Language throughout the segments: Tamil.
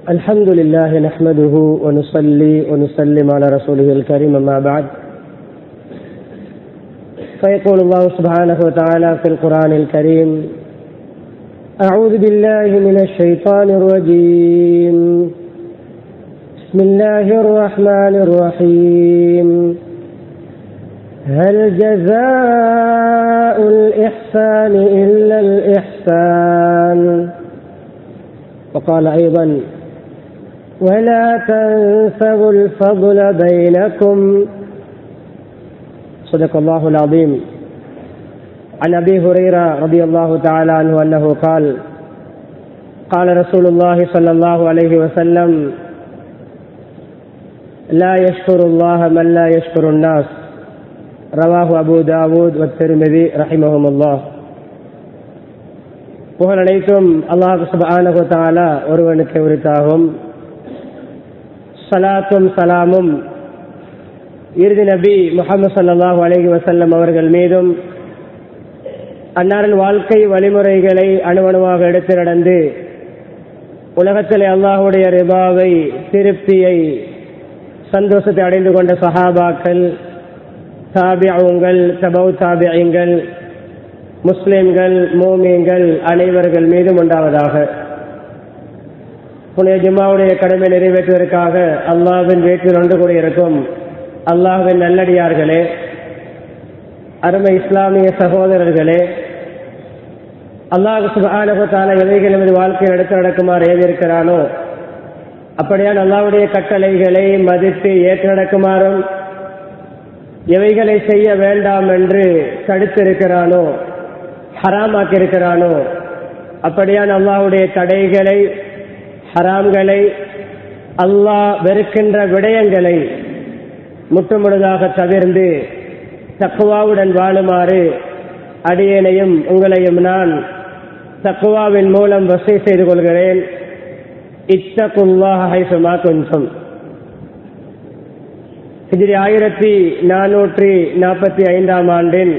الحمد لله نحمده ونصلي ونسلم على رسوله الكريم أما بعد فيقول الله سبحانه وتعالى في القرآن الكريم أعوذ بالله من الشيطان الرجيم بسم الله الرحمن الرحيم هل جزاء الإحسان إلا الإحسان وقال أيضا ولا تنسوا الفضل بينكم صدق الله العظيم عن أبي هريرة رضي الله تعالى عنه أنه قال قال رسول الله صلى الله عليه وسلم لا يشكر الله من لا يشكر الناس رواه أبو داود والترمذي رحمهم الله புகழ் அனைத்தும் அல்லாஹு சுபானகு தாலா ஒருவனுக்கு உரித்தாகும் சலாத்தும் சலாமும் இறுதி நபி முகமது சல்லாஹூ அலஹி வசல்லம் அவர்கள் மீதும் அன்னாரின் வாழ்க்கை வழிமுறைகளை அணுவணுவாக எடுத்து நடந்து உலகத்தில் அல்லாஹுடைய ரிபாவை திருப்தியை சந்தோஷத்தை அடைந்து கொண்ட சஹாபாக்கள் தாபியங்கள் தபௌ தாபியங்கள் முஸ்லிம்கள் மோமியங்கள் அனைவர்கள் மீதும் உண்டாவதாக புனித ஜும்மாவுடைய கடமை நிறைவேற்றுவதற்காக அல்லாவின் வீட்டில் ஒன்று கூடியிருக்கும் அல்லாஹின் நல்லடியார்களே அருமை இஸ்லாமிய சகோதரர்களே அல்லாஹு சுபானகத்தான எவைகள் நமது வாழ்க்கையில் எடுத்து நடக்குமாறு ஏதிருக்கிறானோ அப்படியான் அல்லாவுடைய கட்டளைகளை மதித்து ஏற்று நடக்குமாறும் எவைகளை செய்ய வேண்டாம் என்று தடுத்திருக்கிறானோ ஹராமாக்கியிருக்கிறானோ அப்படியான் அல்லாஹுடைய தடைகளை ஹராம்களை அல்லாஹ் வெறுக்கின்ற விடயங்களை முற்றுமுழுதாக தவிர்ந்து தக்குவாவுடன் வாழுமாறு அடியேனையும் உங்களையும் நான் தக்குவாவின் மூலம் வசதி செய்து கொள்கிறேன் இத்தகுல்லாஹைசுமா கொஞ்சம் இதில் ஆயிரத்தி நானூற்றி நாற்பத்தி ஐந்தாம் ஆண்டின்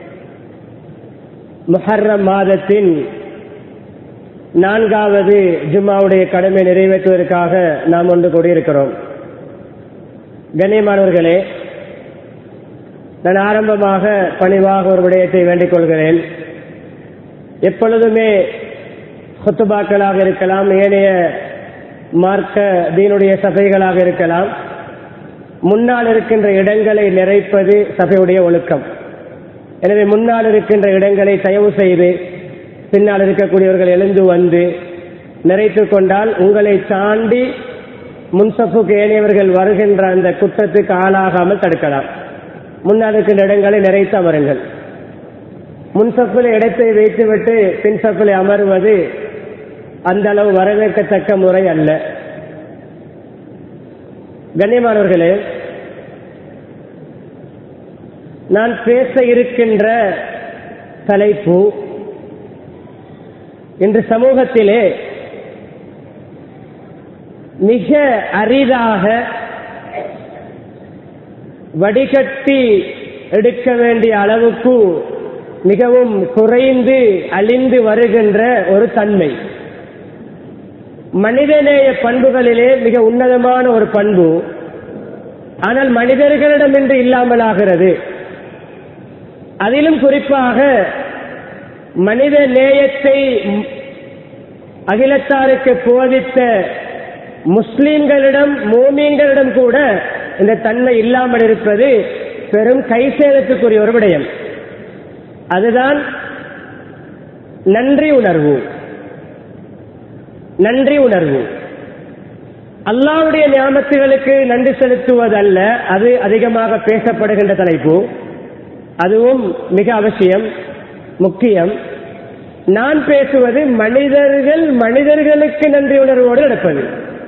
முஹர்ரம் மாதத்தின் நான்காவது ஜும்மாவுடைய கடமை நிறைவேற்றுவதற்காக நாம் ஒன்று கூடியிருக்கிறோம் கண்ணியமானவர்களே நான் ஆரம்பமாக பணிவாக ஒரு விடயத்தை வேண்டிக் கொள்கிறேன் எப்பொழுதுமே சொத்துபாக்களாக இருக்கலாம் ஏனைய மார்க்க தீனுடைய சபைகளாக இருக்கலாம் முன்னால் இருக்கின்ற இடங்களை நிறைப்பது சபையுடைய ஒழுக்கம் எனவே முன்னால் இருக்கின்ற இடங்களை தயவு செய்து பின்னால் இருக்கக்கூடியவர்கள் எழுந்து வந்து நிறைத்து கொண்டால் உங்களை தாண்டி முன்சப்புக்கு ஏனையவர்கள் வருகின்ற அந்த குற்றத்துக்கு ஆளாகாமல் தடுக்கலாம் முன்னால் இருக்கின்ற இடங்களை நிறைத்து அமருங்கள் முன்சப்பில் இடத்தை வைத்துவிட்டு பின் சப்பில் அமர்வது அந்த அளவு வரவேற்கத்தக்க முறை அல்ல கண்ணியமானவர்களே நான் பேச இருக்கின்ற தலைப்பு இன்று சமூகத்திலே மிக அரிதாக வடிகட்டி எடுக்க வேண்டிய அளவுக்கு மிகவும் குறைந்து அழிந்து வருகின்ற ஒரு தன்மை மனிதநேய பண்புகளிலே மிக உன்னதமான ஒரு பண்பு ஆனால் மனிதர்களிடம் இன்று இல்லாமலாகிறது அதிலும் குறிப்பாக மனித நேயத்தை அகிலத்தாருக்கு போதித்த முஸ்லிம்களிடம் மோமியங்களிடம் கூட இந்த தன்மை இல்லாமல் இருப்பது பெரும் கைசேதத்துக்குரிய ஒரு விடயம் அதுதான் நன்றி உணர்வு நன்றி உணர்வு அல்லாவுடைய ஞாபகத்துகளுக்கு நன்றி செலுத்துவதல்ல அது அதிகமாக பேசப்படுகின்ற தலைப்பு அதுவும் மிக அவசியம் முக்கியம் நான் பேசுவது மனிதர்கள் மனிதர்களுக்கு நன்றி உணர்வோடு நடப்பது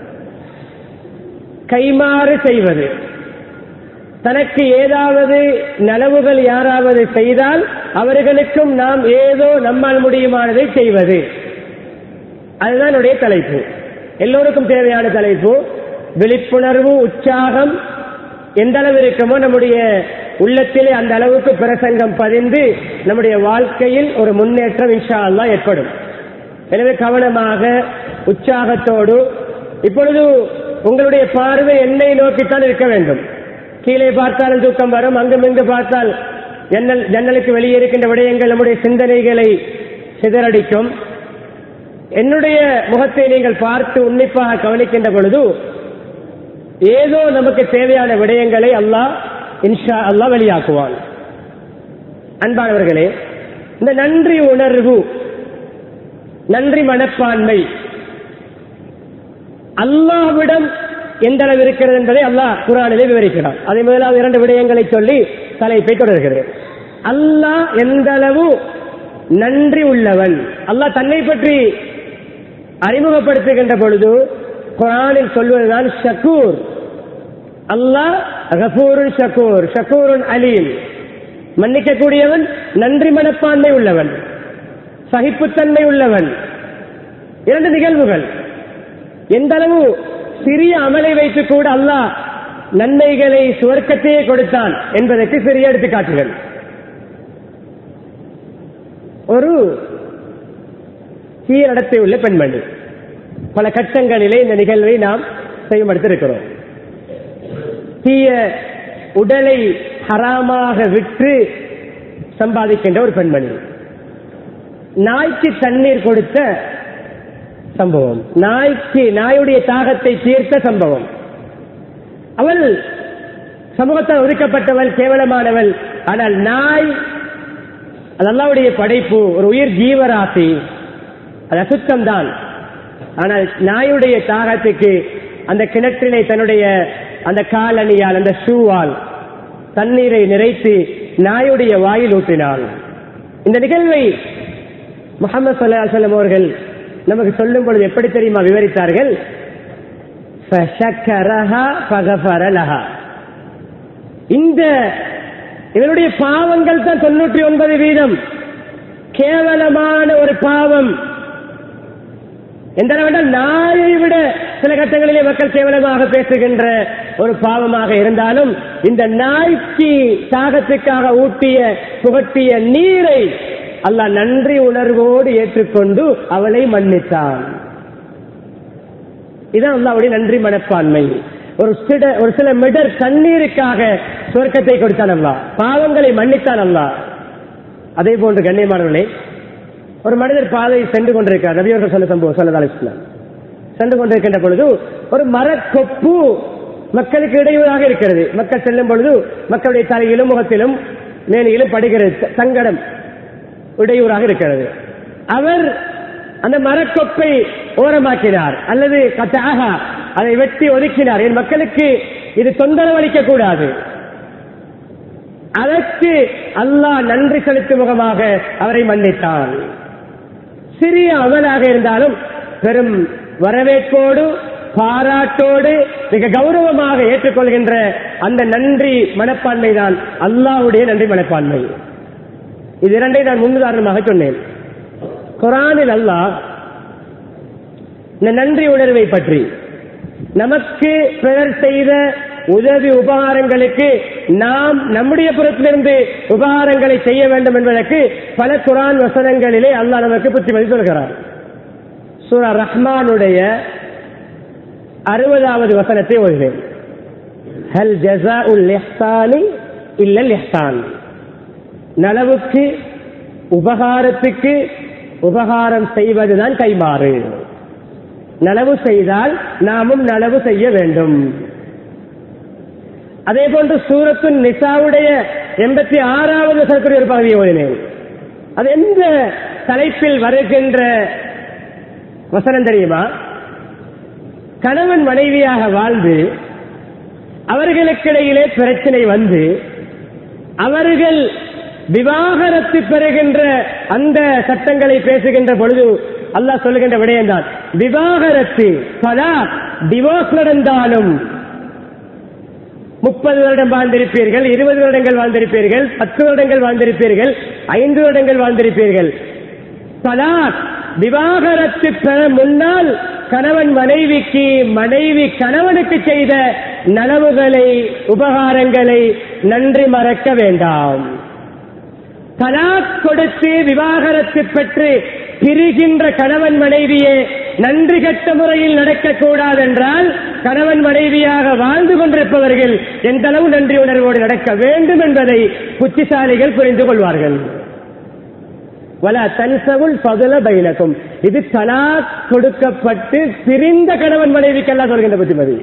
கைமாறு செய்வது தனக்கு ஏதாவது நலவுகள் யாராவது செய்தால் அவர்களுக்கும் நாம் ஏதோ நம்மால் முடியுமானதை செய்வது அதுதான் என்னுடைய தலைப்பு எல்லோருக்கும் தேவையான தலைப்பு விழிப்புணர்வு உற்சாகம் எந்த அளவு இருக்குமோ நம்முடைய உள்ளத்திலே அந்த அளவுக்கு பிரசங்கம் பதிந்து நம்முடைய வாழ்க்கையில் ஒரு முன்னேற்றம் இன்ஷா அல்லாஹ் ஏற்படும் எனவே கவனமாக உற்சாகத்தோடு இப்பொழுது உங்களுடைய பார்வை என்னை நோக்கித்தான் இருக்க வேண்டும் கீழே பார்த்தாலும் தூக்கம் வரும் அங்கும் இங்கு பார்த்தால் ஜன்னல் ஜன்னலுக்கு வெளியே இருக்கின்ற விடயங்கள் நம்முடைய சிந்தனைகளை சிதறடிக்கும் என்னுடைய முகத்தை நீங்கள் பார்த்து உன்னிப்பாக கவனிக்கின்ற பொழுது ஏதோ நமக்கு தேவையான விடயங்களை அல்லாஹ் இன்ஷா அல்லாஹ் வெளியாக்குவான் அன்பானவர்களே இந்த நன்றி உணர்வு நன்றி மனப்பான்மை அல்லாஹ்விடம் எந்த அளவு இருக்கிறது என்பதை அல்லாஹ் குரானிலே விவரிக்கிறான் அதை முதலாவது இரண்டு விடயங்களை சொல்லி தலைப்பை தொடர்கிறேன் அல்லாஹ் எந்த அளவு நன்றி உள்ளவன் அல்லாஹ் தன்னை பற்றி அறிமுகப்படுத்துகின்ற பொழுது குரானில் சொல்வதுதான் ஷக்கூர் அல்லாஹ் கபூருன் ஷக்கூர் ஷக்கூருன் அலீம் மன்னிக்கக்கூடியவன் நன்றி மனப்பான்மை உள்ளவன் சகிப்புத்தன்மை உள்ளவன் இரண்டு நிகழ்வுகள் எந்த அளவு சிறிய அமலை வைத்து கூட அல்லாஹ் நன்மைகளை சுவர்க்கத்தையே கொடுத்தான் என்பதற்கு சிறிய எடுத்துக்காட்டுகள் ஒரு தீய நடத்தை உள்ள பெண்மணி பல கட்டங்களிலே இந்த நிகழ்வை நாம் செய்யப்படுத்திருக்கிறோம் தீய உடலை ஹராமாக விற்று சம்பாதிக்கின்ற ஒரு பெண்மணி நாய்க்கு தண்ணீர் கொடுத்த சம்பவம் நாய்க்கு நாயுடைய தாகத்தை தீர்த்த சம்பவம் அவள் சமூகத்தால் ஒதுக்கப்பட்டவள் கேவலமானவள் ஆனால் நாய் அது அல்லாவுடைய படைப்பு ஒரு உயிர் ஜீவராசி அது அசுத்தம் தான் ஆனால் நாயுடைய தாகத்துக்கு அந்த கிணற்றினை தன்னுடைய அந்த காலணியால் அந்த ஷூவால் தண்ணீரை நிறைத்து நாயுடைய வாயில் ஊற்றினாள் இந்த நிகழ்வை முகமது சல்லா செல்லம் அவர்கள் நமக்கு சொல்லும் பொழுது எப்படி தெரியுமா விவரித்தார்கள் இந்த இவருடைய பாவங்கள் தான் தொண்ணூற்றி ஒன்பது வீதம் கேவலமான ஒரு பாவம் எந்த அளவென்றால் நாயை விட சில கட்டங்களிலே மக்கள் கேவலமாக பேசுகின்ற ஒரு பாவமாக இருந்தாலும் இந்த நாய்க்கு தாகத்துக்காக ஊட்டிய புகட்டிய நீரை அல்லாஹ் நன்றி உணர்வோடு ஏற்றுக்கொண்டு அவளை மன்னித்தான் இதான் அல்லாவுடைய நன்றி மனப்பான்மை ஒரு சில ஒரு சில மிடர் தண்ணீருக்காக சுவர்க்கத்தை கொடுத்தான் அல்லா பாவங்களை மன்னித்தான் அல்லா அதே போன்று கண்ணியமானவர்களே ஒரு மனிதர் பாதை சென்று கொண்டிருக்கிறார் நபியர்கள் சொல்ல சம்பவம் சொல்லதால் இஸ்லாம் சென்று கொண்டிருக்கின்ற பொழுது ஒரு மரக்கொப்பு மக்களுக்கு இடையூறாக இருக்கிறது மக்கள் செல்லும் பொழுது மக்களுடைய தலையிலும் முகத்திலும் மேனியிலும் படுகிறது சங்கடம் இடையூறாக இருக்கிறது அவர் அந்த மரக்கொப்பை ஓரமாக்கினார் அல்லது கட்டாக அதை வெட்டி ஒதுக்கினார் என் மக்களுக்கு இது தொந்தரவு அளிக்க கூடாது அதற்கு அல்லாஹ் நன்றி செலுத்தும் முகமாக அவரை மன்னித்தான் சிறிய அமலாக இருந்தாலும் பெரும் வரவேற்போடு பாராட்டோடு மிக கௌரவமாக ஏற்றுக்கொள்கின்ற அந்த நன்றி மனப்பான்மை தான் அல்லாவுடைய நன்றி மனப்பான்மை இது இரண்டை நான் முன்னுதாரணமாக சொன்னேன் குரானில் அல்லாஹ் இந்த நன்றி உணர்வை பற்றி நமக்கு பிறர் செய்த உதவி உபகாரங்களுக்கு நாம் நம்முடைய புறத்திலிருந்து உபகாரங்களை செய்ய வேண்டும் என்பதற்கு பல குரான் வசனங்களிலே அல்லாஹ் நமக்கு புத்திமதி சொல்கிறார் சூரா ரஹ்மானுடைய அறுபதாவது வசனத்தை ஓதுவேன் ஹல் ஜசா உல் இஹ்சானி இல்லல் இஹ்சான் நலவுக்கு உபகாரத்துக்கு உபகாரம் செய்வதுதான் கைமாறு நலவு செய்தால் நாமும் நலவு செய்ய வேண்டும் அதே போன்று சூரத்து நிசாவுடைய எண்பத்தி ஆறாவது சர்க்கரை ஒரு பகுதியை ஓதினேன் அது எந்த தலைப்பில் வருகின்ற வசனம் தெரியுமா கணவன் மனைவியாக வாழ்ந்து அவர்களுக்கிடையிலே பிரச்சனை வந்து அவர்கள் விவாகரத்து பெறுகின்ற அந்த சட்டங்களை பேசுகின்ற பொழுது அல்லாஹ் சொல்லுகின்ற விடயம்தான் விவாகரத்து பலா டிவோர்ஸ் நடந்தாலும் முப்பது வருடம் வாழ்ந்திருப்பீர்கள் இருபது வருடங்கள் வாழ்ந்திருப்பீர்கள் பத்து வருடங்கள் வாழ்ந்திருப்பீர்கள் ஐந்து வருடங்கள் வாழ்ந்திருப்பீர்கள் பலா விவாகரத்து பெற முன்னால் கணவன் மனைவிக்கு மனைவி கணவனுக்கு செய்த நனவுகளை உபகாரங்களை நன்றி மறக்க வேண்டாம் தலாக் கொடுத்து விவாகரத்து பெற்று பிரிகின்ற கணவன் மனைவியே நன்றி கட்ட முறையில் நடக்கக்கூடாது என்றால் கணவன் மனைவியாக வாழ்ந்து கொண்டிருப்பவர்கள் எந்த அளவு நன்றி உணர்வோடு நடக்க வேண்டும் என்பதை புத்திசாலிகள் புரிந்து கொள்வார்கள் வல தன்சவுல் பதுல பைலக்கும் இது தலாக் கொடுக்கப்பட்டு பிரிந்த கணவன் மனைவிக்கெல்லாம் சொல்கின்ற புத்திமதி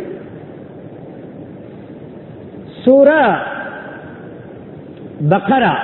சூரா பக்கரா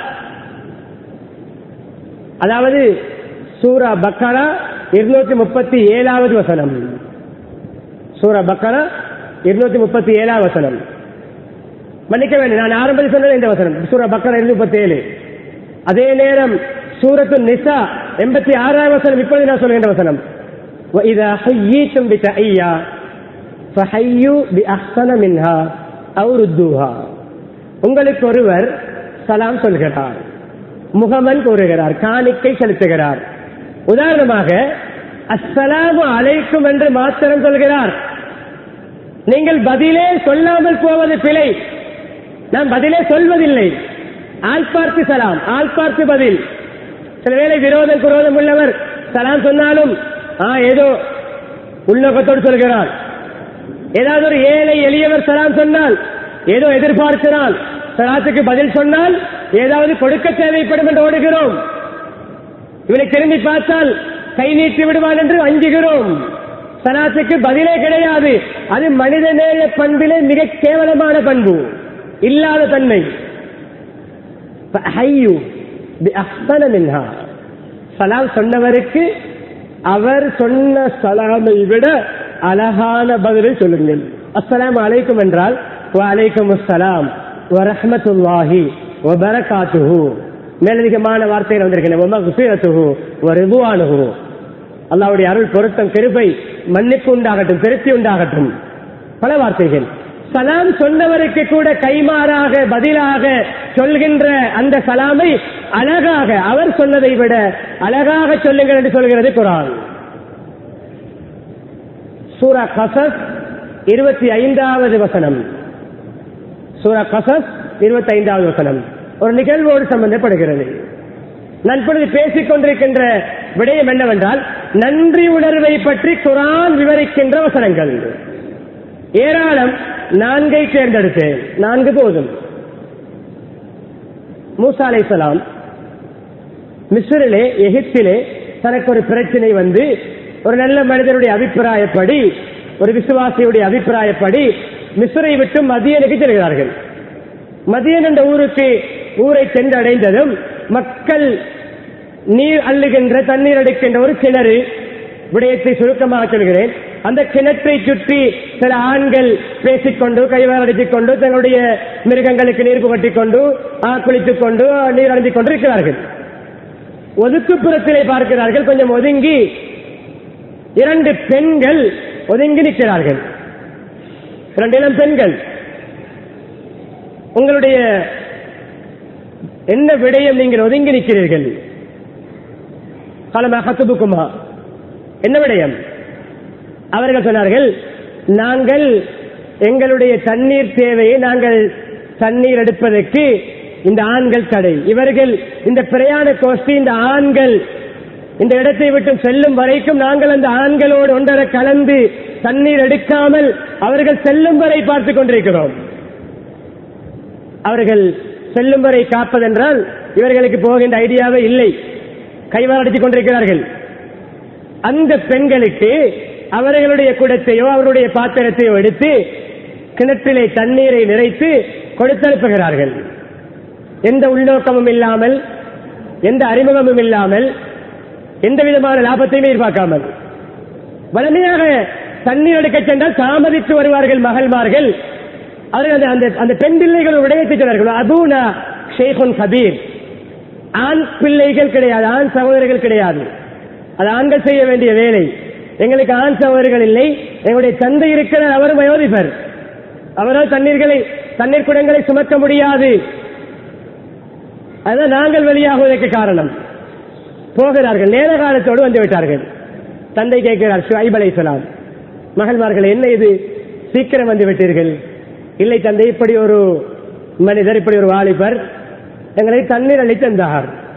அதாவது சூரா பக்கரா இருநூத்தி முப்பத்தி ஏழாவது வசனம் சூரா பக்கரா இருநூத்தி முப்பத்தி ஏழாவது வசனம் மன்னிக்க வேண்டும் நான் ஆரம்பத்தில் சொன்னது இந்த வசனம் சூரா பக்கரா இருநூத்தி முப்பத்தி ஏழு அதே நேரம் சூரத்து நிசா எண்பத்தி ஆறாவது வசனம் இப்பொழுது நான் சொல்கின்ற வசனம் وَإِذَا حَيِّيتُمْ بِتَحِيَّةٍ فَحَيُّوا بِأَحْسَنَ مِنْهَا أَوْ رُدُّوهَا உங்களுக்கு ஒருவர் சலாம் சொல்கிறார் முகமன் கூறுகிறார் காணிக்கை செலுத்துகிறார் உதாரணமாக அஸ்ஸலாமு அலைக்கும் என்று மாத்திரம் சொல்கிறார் நீங்கள் பதிலே சொல்லாமல் போவது பிழை நான் பதிலே சொல்வதில்லை ஆள் பார்த்து சலாம் ஆள் பார்த்து பதில் சில வேளை விரோதம் குரோதம் உள்ளவர் சலாம் சொன்னாலும் ஆ ஏதோ உள்நோக்கத்தோடு சொல்கிறார் ஏதாவது ஒரு ஏழை எளியவர் சலாம் சொன்னால் ஏதோ எதிர்பார்க்கிறான் சலாத்துக்கு பதில் சொன்னால் ஏதாவது கொடுக்க தேவைப்படும் என்று ஓடுகிறோம் இவனை திரும்பி பார்த்தால் கை நீட்டி விடுவான் என்று அஞ்சுகிறோம் சலாத்துக்கு பதிலே கிடையாது அது மனிதநேய பண்பிலே மிக கேவலமான பண்பு இல்லாத தன்மை ஹையு பி அஹ்சன மின்ஹா. சலாம் சொன்னவருக்கு அவர் சொன்ன சலாமை விட அழகான பதிலை சொல்லுங்கள் அஸ்ஸலாமு அலைக்கும் என்றால் வலைக்கும் அஸ்ஸலாம் வரஹ்மத்துல்லாஹி வபரகாத்துஹு மேலதிகமான வார்த்தைகள் வந்திருக்கின்றன வமக்ஃபிரத்துஹு வரிதுவானுஹு அல்லாஹ்வுடைய அருள் பொருத்தம் கிருபை மன்னிப்பு உண்டாகட்டும் திருப்தி உண்டாகட்டும் பல வார்த்தைகள் சலாம் சொன்னவருக்கு கூட கைமாறாக பதிலாக சொல்கின்ற அந்த சலாமை அழகாக அவர் சொன்னதை விட அழகாக சொல்லுங்கள் என்று சொல்கிறது குரான் சூரா கசஸ் இருபத்தி ஐந்தாவது வசனம் சூரா கசஸ் இருபத்தி ஐந்தாவது வசனம் ஒரு நிகழ்வோடு சம்பந்தப்படுகிறது நண்பொழுது பேசிக் கொண்டிருக்கின்ற விடயம் என்னவென்றால் நன்றி உணர்வை பற்றி குரான் விவரிக்கின்ற வசனங்கள் ஏராளம் நான்கை தேர்ந்தெடுத்தேன் நான்கு போதும் மூசா அலைசலாம் மிஸ்ரிலே எகிப்திலே தனக்கு ஒரு பிரச்சனை வந்து ஒரு நல்ல மனிதனுடைய அபிப்பிராயப்படி ஒரு விசுவாசியுடைய அபிப்பிராயப்படி மிஸ்ரை விட்டு மதியனுக்கு செல்கிறார்கள் மதியன் என்ற ஊருக்கு ஊரை சென்றடைந்ததும் மக்கள் நீர் அள்ளுகின்ற தண்ணீர் எடுக்கின்ற ஒரு கிணறு விடயத்தை சுருக்கமாக சொல்கிறேன் அந்த கிணற்றை சுற்றி சில ஆண்கள் பேசிக்கொண்டு கைவாரடித்துக் கொண்டு தங்களுடைய மிருகங்களுக்கு நீர் புகட்டிக் கொண்டு ஆ, குளித்துக் கொண்டு நீர் அடைந்து கொண்டு இருக்கிறார்கள் ஒதுக்குப்புறத்திலே பார்க்கிறார்கள் கொஞ்சம் ஒதுங்கி இரண்டு பெண்கள் ஒதுங்கி நிற்கிறார்கள் இரண்டு இளம் பெண்கள் உங்களுடைய என்ன விடயம் நீங்கள் ஒதுங்கி நிற்கிறீர்கள் காலமா கத்துபுக்குமா என்ன விடயம் அவர்கள் சொன்னார்கள் நாங்கள் எங்களுடைய தண்ணீர் தேவையை நாங்கள் தண்ணீர் எடுப்பதற்கு இந்த ஆண்கள் தடை இவர்கள் இந்த பிரயாண கோஷ்டி இந்த ஆண்கள் இந்த இடத்தை விட்டு செல்லும் வரைக்கும் நாங்கள் அந்த ஆண்களோடு ஒன்றரை கலந்து தண்ணீர் எடுக்காமல் அவர்கள் செல்லும் வரை பார்த்துக் கொண்டிருக்கிறோம் அவர்கள் செல்லும் வரை காப்பதென்றால் இவர்களுக்கு போகின்ற ஐடியாவே இல்லை கைவாரடித்துக் கொண்டிருக்கிறார்கள் அந்த பெண்களுக்கு அவர்களுடைய குடத்தையோ அவருடைய பாத்திரத்தையோ எடுத்து கிணற்றிலே தண்ணீரை நிறைத்து கொடுத்தனுப்புகிறார்கள் எந்த உள்நோக்கமும் இல்லாமல் எந்த அறிமுகமும் இல்லாமல் எந்த விதமான லாபத்தையும் எதிர்பார்க்காமல் வலிமையாக தண்ணீர் எடுக்க சென்றால் தாமதித்து வருவார்கள் மகள்மார்கள் அவர்கள் அந்த- அந்த அந்த பெண் பிள்ளைகள் விடயத்தை சொன்னார்கள் அபூனா ஷேகுன் கபீர் ஆண் பிள்ளைகள் கிடையாது ஆண் சகோதரர்கள் கிடையாது அது ஆண்கள் செய்ய வேண்டிய வேலை எங்களுக்கு ஆண் சகோதரர்கள் இல்லை எங்களுடைய தந்தை இருக்கிறார் அவர் வயோதிபர் அவரால் தண்ணீர்களை தண்ணீர் குடங்களை சுமக்க முடியாது அதுதான் நாங்கள் வெளியாகுவதற்கு காரணம் போகிறார்கள் நேர காலத்தோடு வந்து விட்டார்கள் தந்தை கேட்கிறார் ஷுஐப் அலைஹிஸ்ஸலாம் மகள்மார்கள் என்ன இது சீக்கிரம் வந்து விட்டீர்கள் இல்லை தந்தை இப்படி ஒரு மனிதர் இப்படி ஒரு வாலிபர் எங்களை தண்ணீர் அளித்து தந்தார்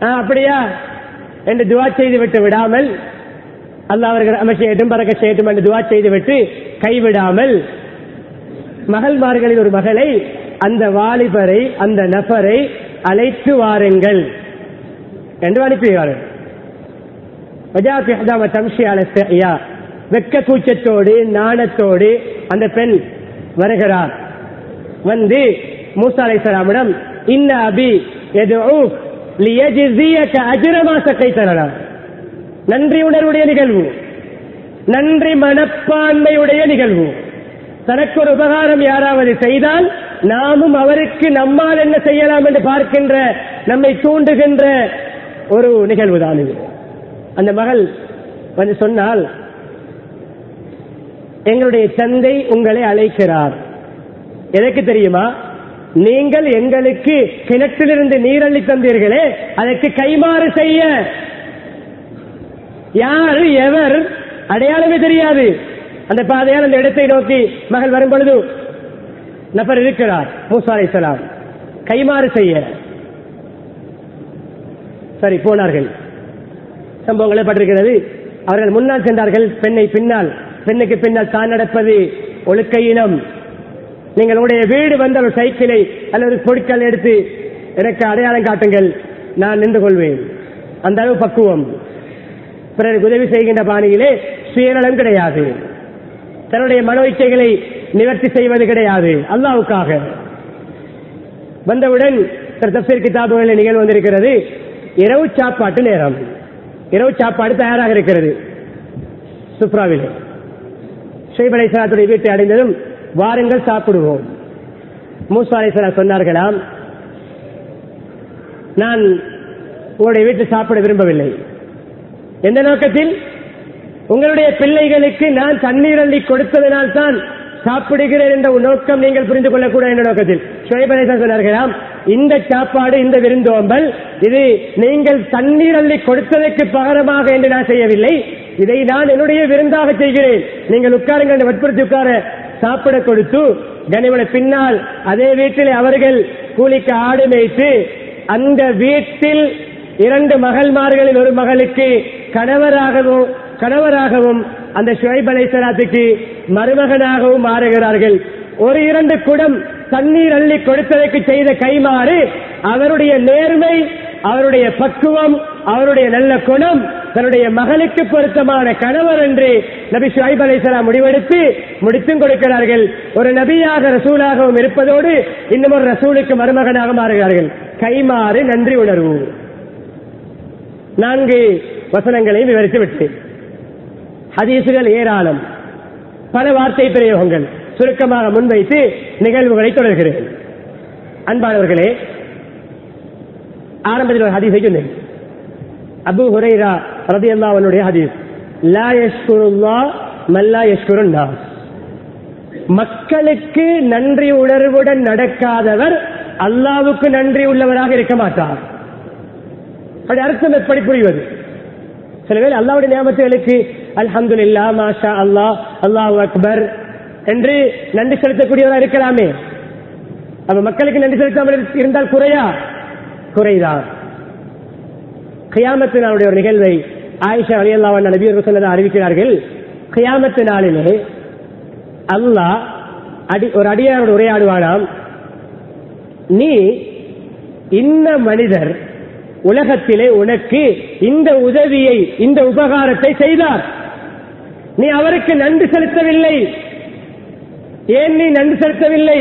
"ஆ, அப்படியா என்று துவா செய்து விட்டு விடாமல் அல்லாஹ் அவர்கள் அமைச்சேட்டும் பறக்க செய்யட்டும் என்று துவா செய்து விட்டு கைவிடாமல் மகள்மார்களில் ஒரு மகளை அந்த வாலிபரை அந்த நபரை அழைத்து வாருங்கள் என்று அனுப்புகிறார்கள் வஜாத் இஹ்தாம தம்ஷி அல இஸ்திஹ்யா. வெட்க கூச்சத்தோடு நாணத்தோடு அந்த பெண் வருகிறார் வந்து மூசா அலைஹிஸ்ஸலாமிடம் இன்ன அபி யதுஊக் லியஜ்ஸியக அஜ்ர மா சகைத்தலனா நன்றி உணர்வுடைய நிகழ்வு நன்றி மனப்பான்மையுடைய நிகழ்வு தனக்கு ஒரு உபகாரம் யாராவது செய்தால் நாமும் அவருக்கு நம்மால் என்ன செய்யலாம் என்று பார்க்கின்ற நம்மை தூண்டுகின்ற ஒரு நிகழ்வு தான் இது அந்த மகள் வந்து சொன்னால் எங்களுடைய தந்தை உங்களை அழைக்கிறார் எதற்கு தெரியுமா நீங்கள் எங்களுக்கு கிணற்றிலிருந்து நீரள்ளி தந்தீர்களே அதற்கு கைமாறு செய்ய யார் எவர் அடையாளமே தெரியாது அந்த பாதையால் அந்த இடத்தை நோக்கி மகள் வரும் பொழுது நபர் இருக்கிறார் மூசா அலைஹிஸ்ஸலாம் கைமாறு செய்ய சரி போனார்கள் சம்பவங்கள் பட்டிருக்கிறது அவர்கள் முன்னால் சென்றார்கள் பெண்ணை பின்னால் பெண்ணுக்கு பின்னால் தான் நடப்பது ஒழுக்க இனம் நீங்கள் உடைய வீடு வந்த ஒரு சைக்கிளை அல்லது பொருட்கள் எடுத்து எனக்கு அடையாளம் காட்டுங்கள் நான் நின்று கொள்வேன் அந்த அளவு பக்குவம் பிறருக்கு உதவி செய்கின்ற பாணியிலே சுயநலம் கிடையாது தன்னுடைய மனோ இச்சைகளை நிவர்த்தி செய்வது கிடையாது அல்லாவுக்காக வந்தவுடன் தப்சீர் கிதாபுகளில் நிகழ்வு வந்திருக்கிறது இரவு சாப்பாட்டு நேரம் இரவு சாப்பாடு தயாராக இருக்கிறது சுப்ராவில் ஷெய்ப் அலைசலாத்துடைய வீட்டை அடைந்ததும் வாருங்கள் சாப்பிடுவோம் மூசா அலைசலா சொன்னார்களாம் நான் உங்களுடைய வீட்டில் சாப்பிட விரும்பவில்லை எந்த நோக்கத்தில் உங்களுடைய பிள்ளைகளுக்கு நான் தண்ணீர் அள்ளி கொடுத்ததனால் தான் சாப்பிடுகிறேன் என்ற ஒரு நோக்கம் நீங்கள் புரிந்து கொள்ளக்கூடாது என்ற நோக்கத்தில் ஷுவைப் அலைஹிஸ்ஸலாம் சொன்னார்களாம் இந்த சாப்பாடு இந்த விருந்தோம்பல் இது நீங்கள் தண்ணீர் அள்ளி கொடுத்ததற்கு பகரமாக என்று நான் செய்யவில்லை இதை நான் என்னுடைய விருந்தாக செய்கிறேன் நீங்கள் உட்காருங்கள் என்று வற்புறுத்தி உட்கார சாப்பிட கொடுத்து கனிமன பின்னால் அதே வீட்டில் அவர்கள் கூலிக்கு ஆடு மேய்த்து அந்த வீட்டில் இரண்டு மகள்மார்களில் ஒரு மகளுக்கு கணவராகவும் கணவராகவும் அந்த ஷுவைப் அலைசலாத்துக்கு மருமகனாகவும் மாறுகிறார்கள் ஒரு இரண்டு குடம் தண்ணீர் அள்ளி கொடுத்ததற்கு செய்த கைமாறு அவருடைய நேர்மை அவருடைய பக்குவம் அவருடைய நல்ல குணம் தன்னுடைய மகளுக்கு பொருத்தமான கணவர் என்று நபி ஷுவைப் அலைசலாம் முடிவெடுத்து முடித்தும் கொடுக்கிறார்கள் ஒரு நபியாக ரசூலாகவும் இருப்பதோடு இன்னும் ஒரு ரசூலுக்கு மருமகனாக மாறுகிறார்கள் கைமாறு நன்றி உணர்வு நான்கு வசனங்களையும் விவரித்து விட்டேன் ஹதீசுகள் ஏராளம் பல வார்த்தை பிரயோகங்கள் சுருக்கமாக முன்வைத்து நிகழ்வுகளை தொடர்கிறேன் அன்பானவர்களே ஆரம்பத்தில் ஒரு ஹதீஸை சொன்னேன் அபு ஹுரைரா ரதி அல்லாவனுடைய ஹதீஸ் லா யஷ்குருல்லா மல்லா யஷ்குருன் நாஸ் மக்களுக்கு நன்றி உணர்வுடன் நடக்காதவர் அல்லாவுக்கு நன்றி உள்ளவராக இருக்க மாட்டார் அப்படி அர்த்தம் எப்படி புரிவது சில பேர் அல்லாவுடைய நியமத்துகளுக்கு அல்ஹம்துலில்லா மாஷா அல்லாஹ் அல்லாஹ் அக்பர் என்று நன்றி செலுத்தக்கூடியவராக இருக்கலாமே அப்ப மக்களுக்கு நன்றி செலுத்தாமல் இருந்தால் குறையா குறைதான் கியாமத்து நாளுடைய ஒரு நிகழ்வை ஆயிஷா அலி அல்லாவன் நபியர்கள் சொன்னதை அறிவிக்கிறார்கள் கியாமத்து நாளிலே அல்லாஹ் அடி ஒரு அடியாரோடு உரையாடுவானாம் நீ இந்த மனிதர் உலகத்திலே உனக்கு இந்த உதவியை இந்த உபகாரத்தை செய்தார் நீ அவருக்கு நன்றி செலுத்தவில்லை ஏன் நீ நன்றி செலுத்தவில்லை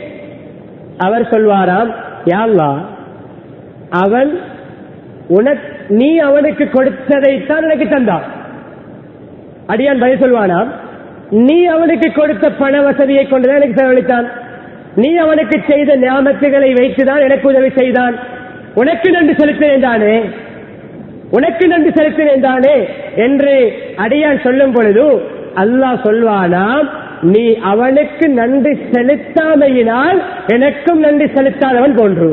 அவர் சொல்வாராம் யாழ்லா அவன் உனக்கு நீ அவனுக்கு கொடுத்ததைத்தான் எனக்கு தந்தான் அடியான் பதில் சொல்வானாம் நீ அவனுக்கு கொடுத்த பண வசதியை கொண்டுதான் எனக்கு செலவழித்தான் நீ அவனுக்கு செய்த ஞாபகங்களை வைத்துதான் எனக்கு உதவி செய்தான் உனக்கு நன்றி செலுத்தினேன் தானே உனக்கு நன்றி செலுத்தினேன் தானே என்று அடியான் சொல்லும் பொழுது அல்லாஹ் சொல்வானாம் நீ அவனுக்கு நன்றி செலுத்தாமையினால் எனக்கும் நன்றி செலுத்தாதவன் போன்று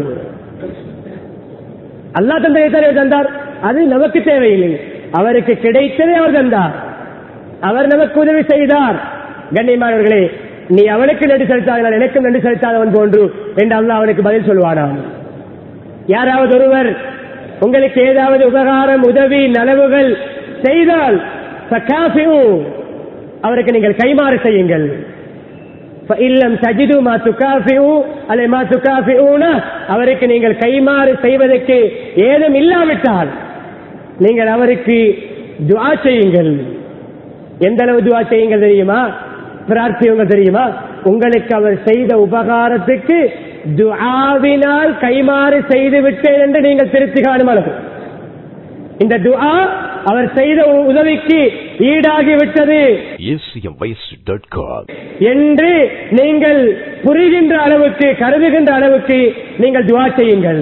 அல்லா தந்தையை தானே தந்தார் அது நமக்கு தேவையில்லை அவருக்கு கிடைத்ததை அவர் தந்தார் அவர் நமக்கு உதவி செய்தார் கண்ணியமானவர்களே நீ அவனுக்கு நன்றி செலுத்தாதனால் எனக்கும் நன்றி செலுத்தாதவன் போன்று என்று அல்லாஹ் அவனுக்கு பதில் சொல்வானாம் யாராவது ஒருவர் உங்களுக்கு ஏதாவது உபகாரம் உதவி நலவுகள் செய்தால் ஃபகாஃபிஉ. அவருக்கு நீங்கள் கைமாறு செய்யுங்கள் இல்லம் தஜிது மா துகாஃபிஉ அல்ல மா துகாஃபிஊன அவருக்கு நீங்கள் கைமாறு செய்வதற்கு ஏதும் இல்லாவிட்டால் நீங்கள் அவருக்கு துஆ செய்யுங்கள் எந்த அளவு துஆ செய்யுங்கள் தெரியுமா பிரார்த்தியுங்க தெரியுமா உங்களுக்கு அவர் செய்த உபகாரத்துக்கு துஆவினால் கைமாறு செய்து விட்டேன் என்று நீங்கள் திருப்தி காணும் அளவு இந்த துஆ அவர் செய்த உதவிக்கு ஈடாகி விட்டது acmvoice.com. என்று நீங்கள் புரிகின்ற அளவுக்கு கருதுகின்ற அளவுக்கு நீங்கள் துவா செய்யுங்கள்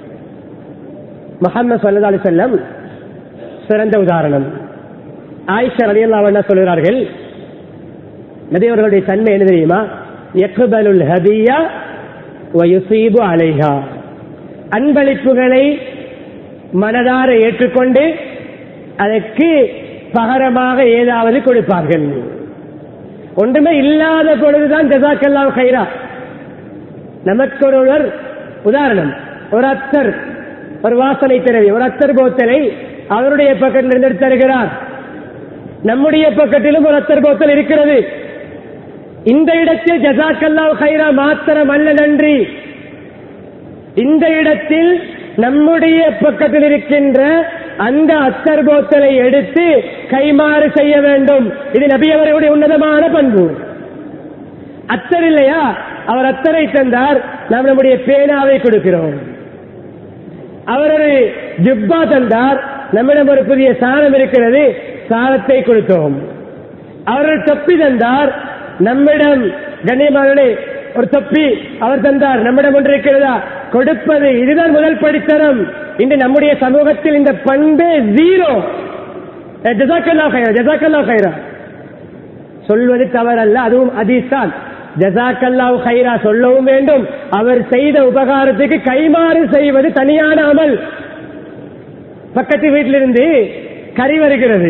முகமது சல்லா அலி செல்லம் சிறந்த உதாரணம் ஆயிஷா ரலியல்லாஹு என்ன சொல்கிறார்கள் நபி அவர்களுடைய தன்மை என்ன தெரியுமா யக்பலுல் ஹதியா வயுசீபு அலைஹா அன்பளிப்புகளை மனதார ஏற்றுக்கொண்டு அதற்கு பகரமாக ஏதாவது கொடுப்பார்கள் ஒன்றுமே இல்லாத பொழுதுதான் ஜசாக்கெல்லாம் கைரா நமக்கு ஒருவர் உதாரணம் ஒரு அத்தர் ஒரு வாசனை திறவி ஒரு அத்தர் போத்தலை அவருடைய பக்கத்தில் இருந்து எடுத்து தருகிறார் நம்முடைய பக்கத்திலும் ஒரு அத்தர் போத்தல் இருக்கிறது இந்த இடத்தில் ஜசாக்கல்லா கைரா மாத்திரம் அல்ல நன்றி இந்த இடத்தில் நம்முடைய பக்கத்தில் இருக்கின்ற அந்த அத்தர் போத்தலை எடுத்து கைமாறு செய்ய வேண்டும் இது நபி அவர்களுடைய உன்னதமான பண்பு அத்தர் இல்லையா அவர் அத்தரை தந்தார் நாம் நம்முடைய பேனாவை கொடுக்கிறோம் அவர் ஒரு ஜுப்பா தந்தார் நம்மிடம் ஒரு புதிய சாணம் இருக்கிறது சாணத்தை கொடுத்தோம் அவர் ஒரு தொப்பி தந்தார் நம்மிடம் கண்ணியமானே ஒரு தொப்பி அவர் தந்தார் நம்மிடம் ஒன்று இருக்கிறதா கொடுப்பது இதுதான் முதல் படித்தரம் இன்று நம்முடைய சமூகத்தில் இந்த பண்பே ஜீரோ ஜசாக்கல்லா கைரா ஜசாக்கல்லா கைரா சொல்வது தவறல்ல அதுவும் அதீஸ்தான் ஜசாக்கல்லாஹ் கைரா சொல்லவும் வேண்டும் அவர் செய்த உபகாரத்துக்கு கைமாறு செய்வது தனியான அமல் பக்கத்து வீட்டிலிருந்து கறி வருகிறது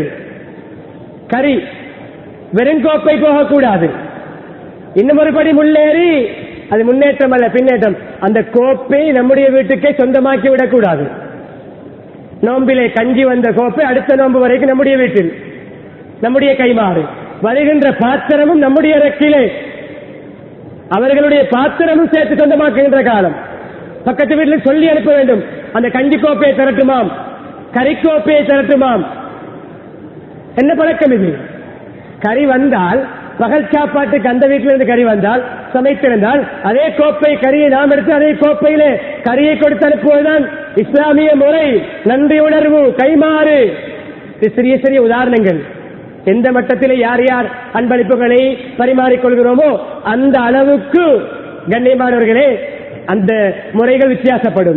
கறி வெறுங்கோப்பை போகக்கூடாது இன்னும் ஒரு படி முன்னேறி அது முன்னேற்றம் அல்ல பின்னேற்றம் அந்த கோப்பை நம்முடைய வீட்டுக்கே சொந்தமாக்கி விடக்கூடாது நோம்பிலே கஞ்சி வந்த கோப்பை அடுத்த நோன்பு வரைக்கும் நம்முடைய வீட்டில் நம்முடைய கைமாறு வருகின்ற பாத்திரமும் நம்முடைய ரெக்கிலே அவர்களுடைய பாத்திரமும் சேர்த்து சொந்தமாக்குகின்ற காலம் பக்கத்து வீட்டில் சொல்லி அனுப்ப வேண்டும் அந்த கஞ்சி கோப்பையை திரட்டுமாம் கறி கோப்பையை திரட்டுமாம் என்ன பழக்கம் இது கறி வந்தால் பகல் சாப்பாட்டுக்கு அந்த வீட்டில் இருந்து கறி வந்தால் சமைத்திருந்தால் அதே கோப்பை கறியை நாம் எடுத்து அதே கோப்பையிலே கறியை கொடுத்து அனுப்புவதுதான் இஸ்லாமிய முறை நன்றி உணர்வு கைமாறு இது சிறிய சிறிய உதாரணங்கள் எந்த மட்டத்திலே யார் யார் அன்பளிப்புகளை பரிமாறிக்கொள்கிறோமோ அந்த அளவுக்கு கண்ணியமானவர்களே அந்த முறைகள் வித்தியாசப்படும்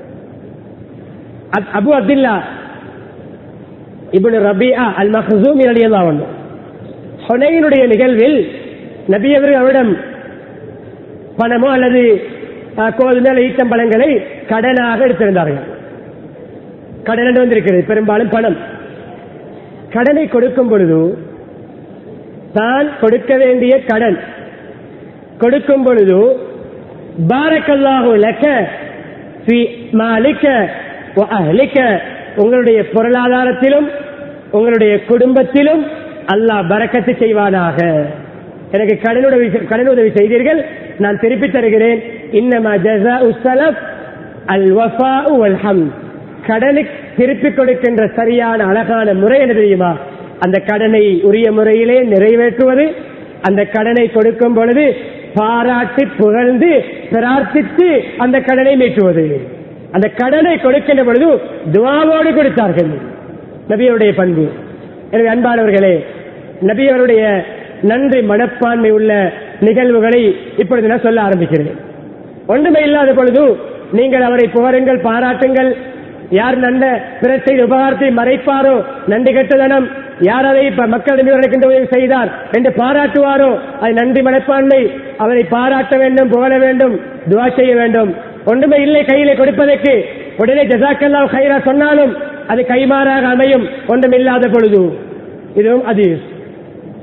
அப்- அபு அப்துல்லா இப்னு ரபியா அல் மஹசூம் ரலியல்லாஹு அன்ஹு ஹுனைனுடைய நிகழ்வில் நபி அவர்கள் அவரிடம் பணமோ அல்லது அஹ், கோதுமை அல்லது ஈட்டம்பழங்களை கடனாக எடுத்திருந்தார்கள் கடன் என்று வந்திருக்கிறது பெரும்பாலும் பணம் கடனை கொடுக்கும் பொழுது தான் கொடுக்க வேண்டிய கடன் கொடுக்கும் பொழுது பாரக்கல்லாஹு லக்க ஃபி மாலிக்க வ அஹ்லிக்க உங்களுடைய பொருளாதாரத்திலும் உங்களுடைய குடும்பத்திலும் அல்லாஹ் பரக்கத்து செய்வானாக எனக்கு கடனுதவி கடனுதவி செய்தீர்கள் நான் திருப்பி தருகிறேன் இன்னமா ஜஸா உஸ்ஸலப் அல் வஃபா வல் ஹம் கடனுக்கு திருப்பி கொடுக்கின்ற சரியான அழகான முறை என்ன தெரியுமா அந்த கடனை உரிய முறையிலே நிறைவேற்றுவது அந்த கடனை கொடுக்கும் பொழுது பாராட்டி புகழ்ந்து பிரார்த்தித்து அந்த கடனை மீட்டுவது அந்த கடனை கொடுக்கின்ற பொழுது துவாவோடு கொடுத்தார்கள் நபியருடைய பண்பு எனவே அன்பானவர்களே நபியவருடைய நன்றி மனப்பான்மை உள்ள நிகழ்வுகளை இப்பொழுது நான் சொல்ல ஆரம்பிக்கிறேன் ஒன்றுமே இல்லாத பொழுது நீங்கள் அவரை புகழுங்கள் பாராட்டுங்கள் யார் நன்ன பிறர் செய்த உபகாரத்தை மறைப்பாரோ நன்றி கெட்டதனம் யார் அதை இப்ப மக்களிடம் இருக்கின்ற உதவி செய்தார் என்று பாராட்டுவாரோ அது நன்றி மனப்பான்மை அவரை பாராட்ட வேண்டும் புகழ வேண்டும் துவா செய்ய வேண்டும் ஒன்றுமே இல்லை கையிலே கொடுப்பதற்கு உடனே ஜசாக்கல்லா கைரா சொன்னாலும் அது கைமாறாக அமையும் ஒன்றும் இல்லாத பொழுது இதுவும் அது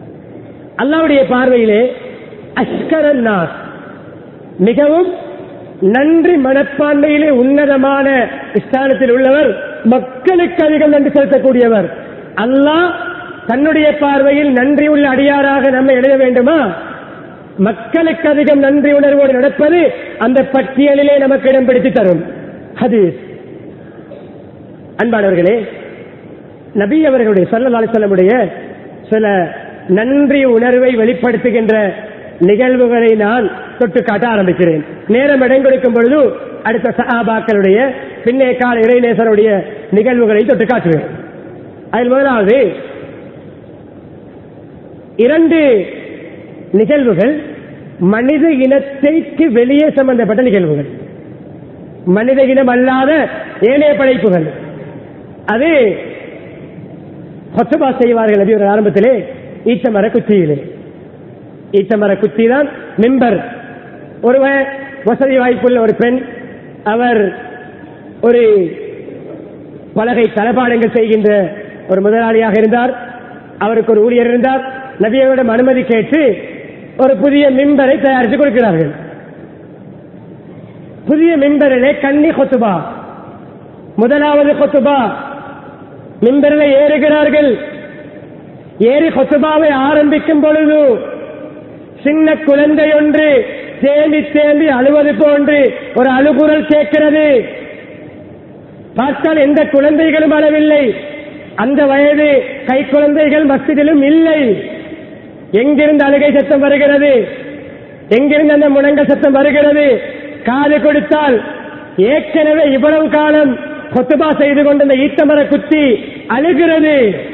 அல்லாவுடைய பார்வையிலே அஷ்கரன் நாஸ் மிகவும் நன்றி மனப்பான்மையிலே உன்னதமான ஸ்தானத்தில் உள்ளவர் மக்களுக்கு அதிகம் நன்றி செலுத்தக்கூடியவர் அல்லாஹ் தன்னுடைய பார்வையில் நன்றி உள்ள அடியாராக நம்ம எழுத வேண்டுமா மக்களுக்கு அதிகம் நன்றி உணர்வோடு நடப்பது அந்த பட்டியலிலே நமக்கு இடம் பிடித்து தரும் ஹதீஸ் அன்பானவர்களே நபி அவர்களுடைய சல்லல்லாஹு அலைஹி வஸல்லமுடைய சில நன்றி உணர்வை வெளிப்படுத்துகின்ற நிகழ்வுகளை நான் தொட்டு காட்ட ஆரம்பிக்கிறேன் நேரம் இடம் கொடுக்கும் பொழுது அடுத்த சஹாபாக்களுடைய பின்னே கால இறைநேசருடைய நிகழ்வுகளை தொட்டு காட்டுவேன் அதில் முதலாவது இரண்டு நிகழ்வுகள் மனித இனத்தைக்கு வெளியே சம்பந்தப்பட்ட நிகழ்வுகள் மனித இனம் அல்லாத ஏனைய படைப்புகள் அது கொத்தபா செய்வார்கள் நபி ஒரு ஆரம்பத்திலே ஈச்சமர குத்தியிலே ஈச்சமர குத்தி தான் மிம்பர் ஒருவர் வசதி வாய்ப்புள்ள ஒரு பெண் அவர் ஒரு பலகை தளபாடங்கள் செய்கின்ற ஒரு முதலாளியாக இருந்தார் அவருக்கு ஒரு ஊழியர் இருந்தார் நபியோட அனுமதி கேட்டு ஒரு புதிய மிம்பரை தயாரித்து கொடுக்கிறார்கள் புதிய மிம்பரிலே கன்னி கொத்துபா முதலாவது கொத்துபா மிம்பரில் ஏறுகிறார்கள் ஏறி கொத்துபாவை ஆரம்பிக்கும் பொழுது சின்ன குழந்தை ஒன்று தேம்பி தேம்பி அழுவது போன்று ஒரு அழுகுரல் கேட்கிறது பார்த்தால் எந்த குழந்தைகளும் அளவில்லை அந்த வயது கை குழந்தைகள் மஸ்திலும் இல்லை எங்கிருந்து அழுகை சத்தம் வருகிறது எங்கிருந்து அந்த முழங்கல் சத்தம் வருகிறது காது கொடுத்தால் ஏற்கனவே இவ்வளவு காலம் கொத்துபா செய்து கொண்ட இந்த ஈத்தமர குத்தி அழுகிறது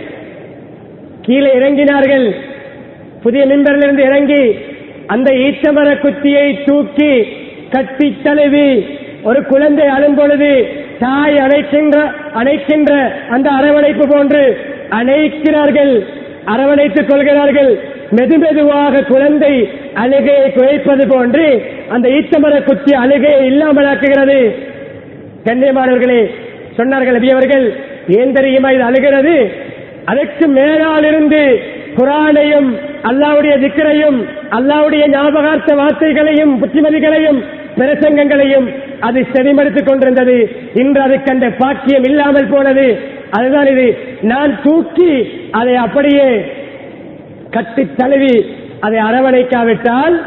கீழே இறங்கினார்கள் புதிய மின்பரிலிருந்து இறங்கி அந்த ஈச்சமர குத்தியை தூக்கி கட்டி தழுவி ஒரு குழந்தை அழும் பொழுது தாய் அணைக்கின்ற அணைக்கின்ற அந்த அரவணைப்பு போன்று அணைக்கிறார்கள் அரவணைத்துக் கொள்கிறார்கள் மெது மெதுவாக குழந்தை அழுகையை குறைப்பது போன்று அந்த ஈச்சமர குத்தி அழுகையை இல்லாமலாக்குகிறது கண்ணியமானவர்களே சொன்னார்கள் நபியவர்கள் ஏன் தெரியுமா இது அழுகிறது அதற்கு மேலால் இருந்து குரானையும் அல்லாவுடைய திக்கரையும் அல்லாவுடைய ஞாபகார்த்த வார்த்தைகளையும் புத்திமதிகளையும் பிரசங்கங்களையும் அது செவிமடுத்துக் கொண்டிருந்தது இன்று அது கண்ட பாக்கியம் இல்லாமல் போனது அதுதான் இது நான் தூக்கி அதை அப்படியே கட்டி தழுவி அதை அரவணைக்காவிட்டால்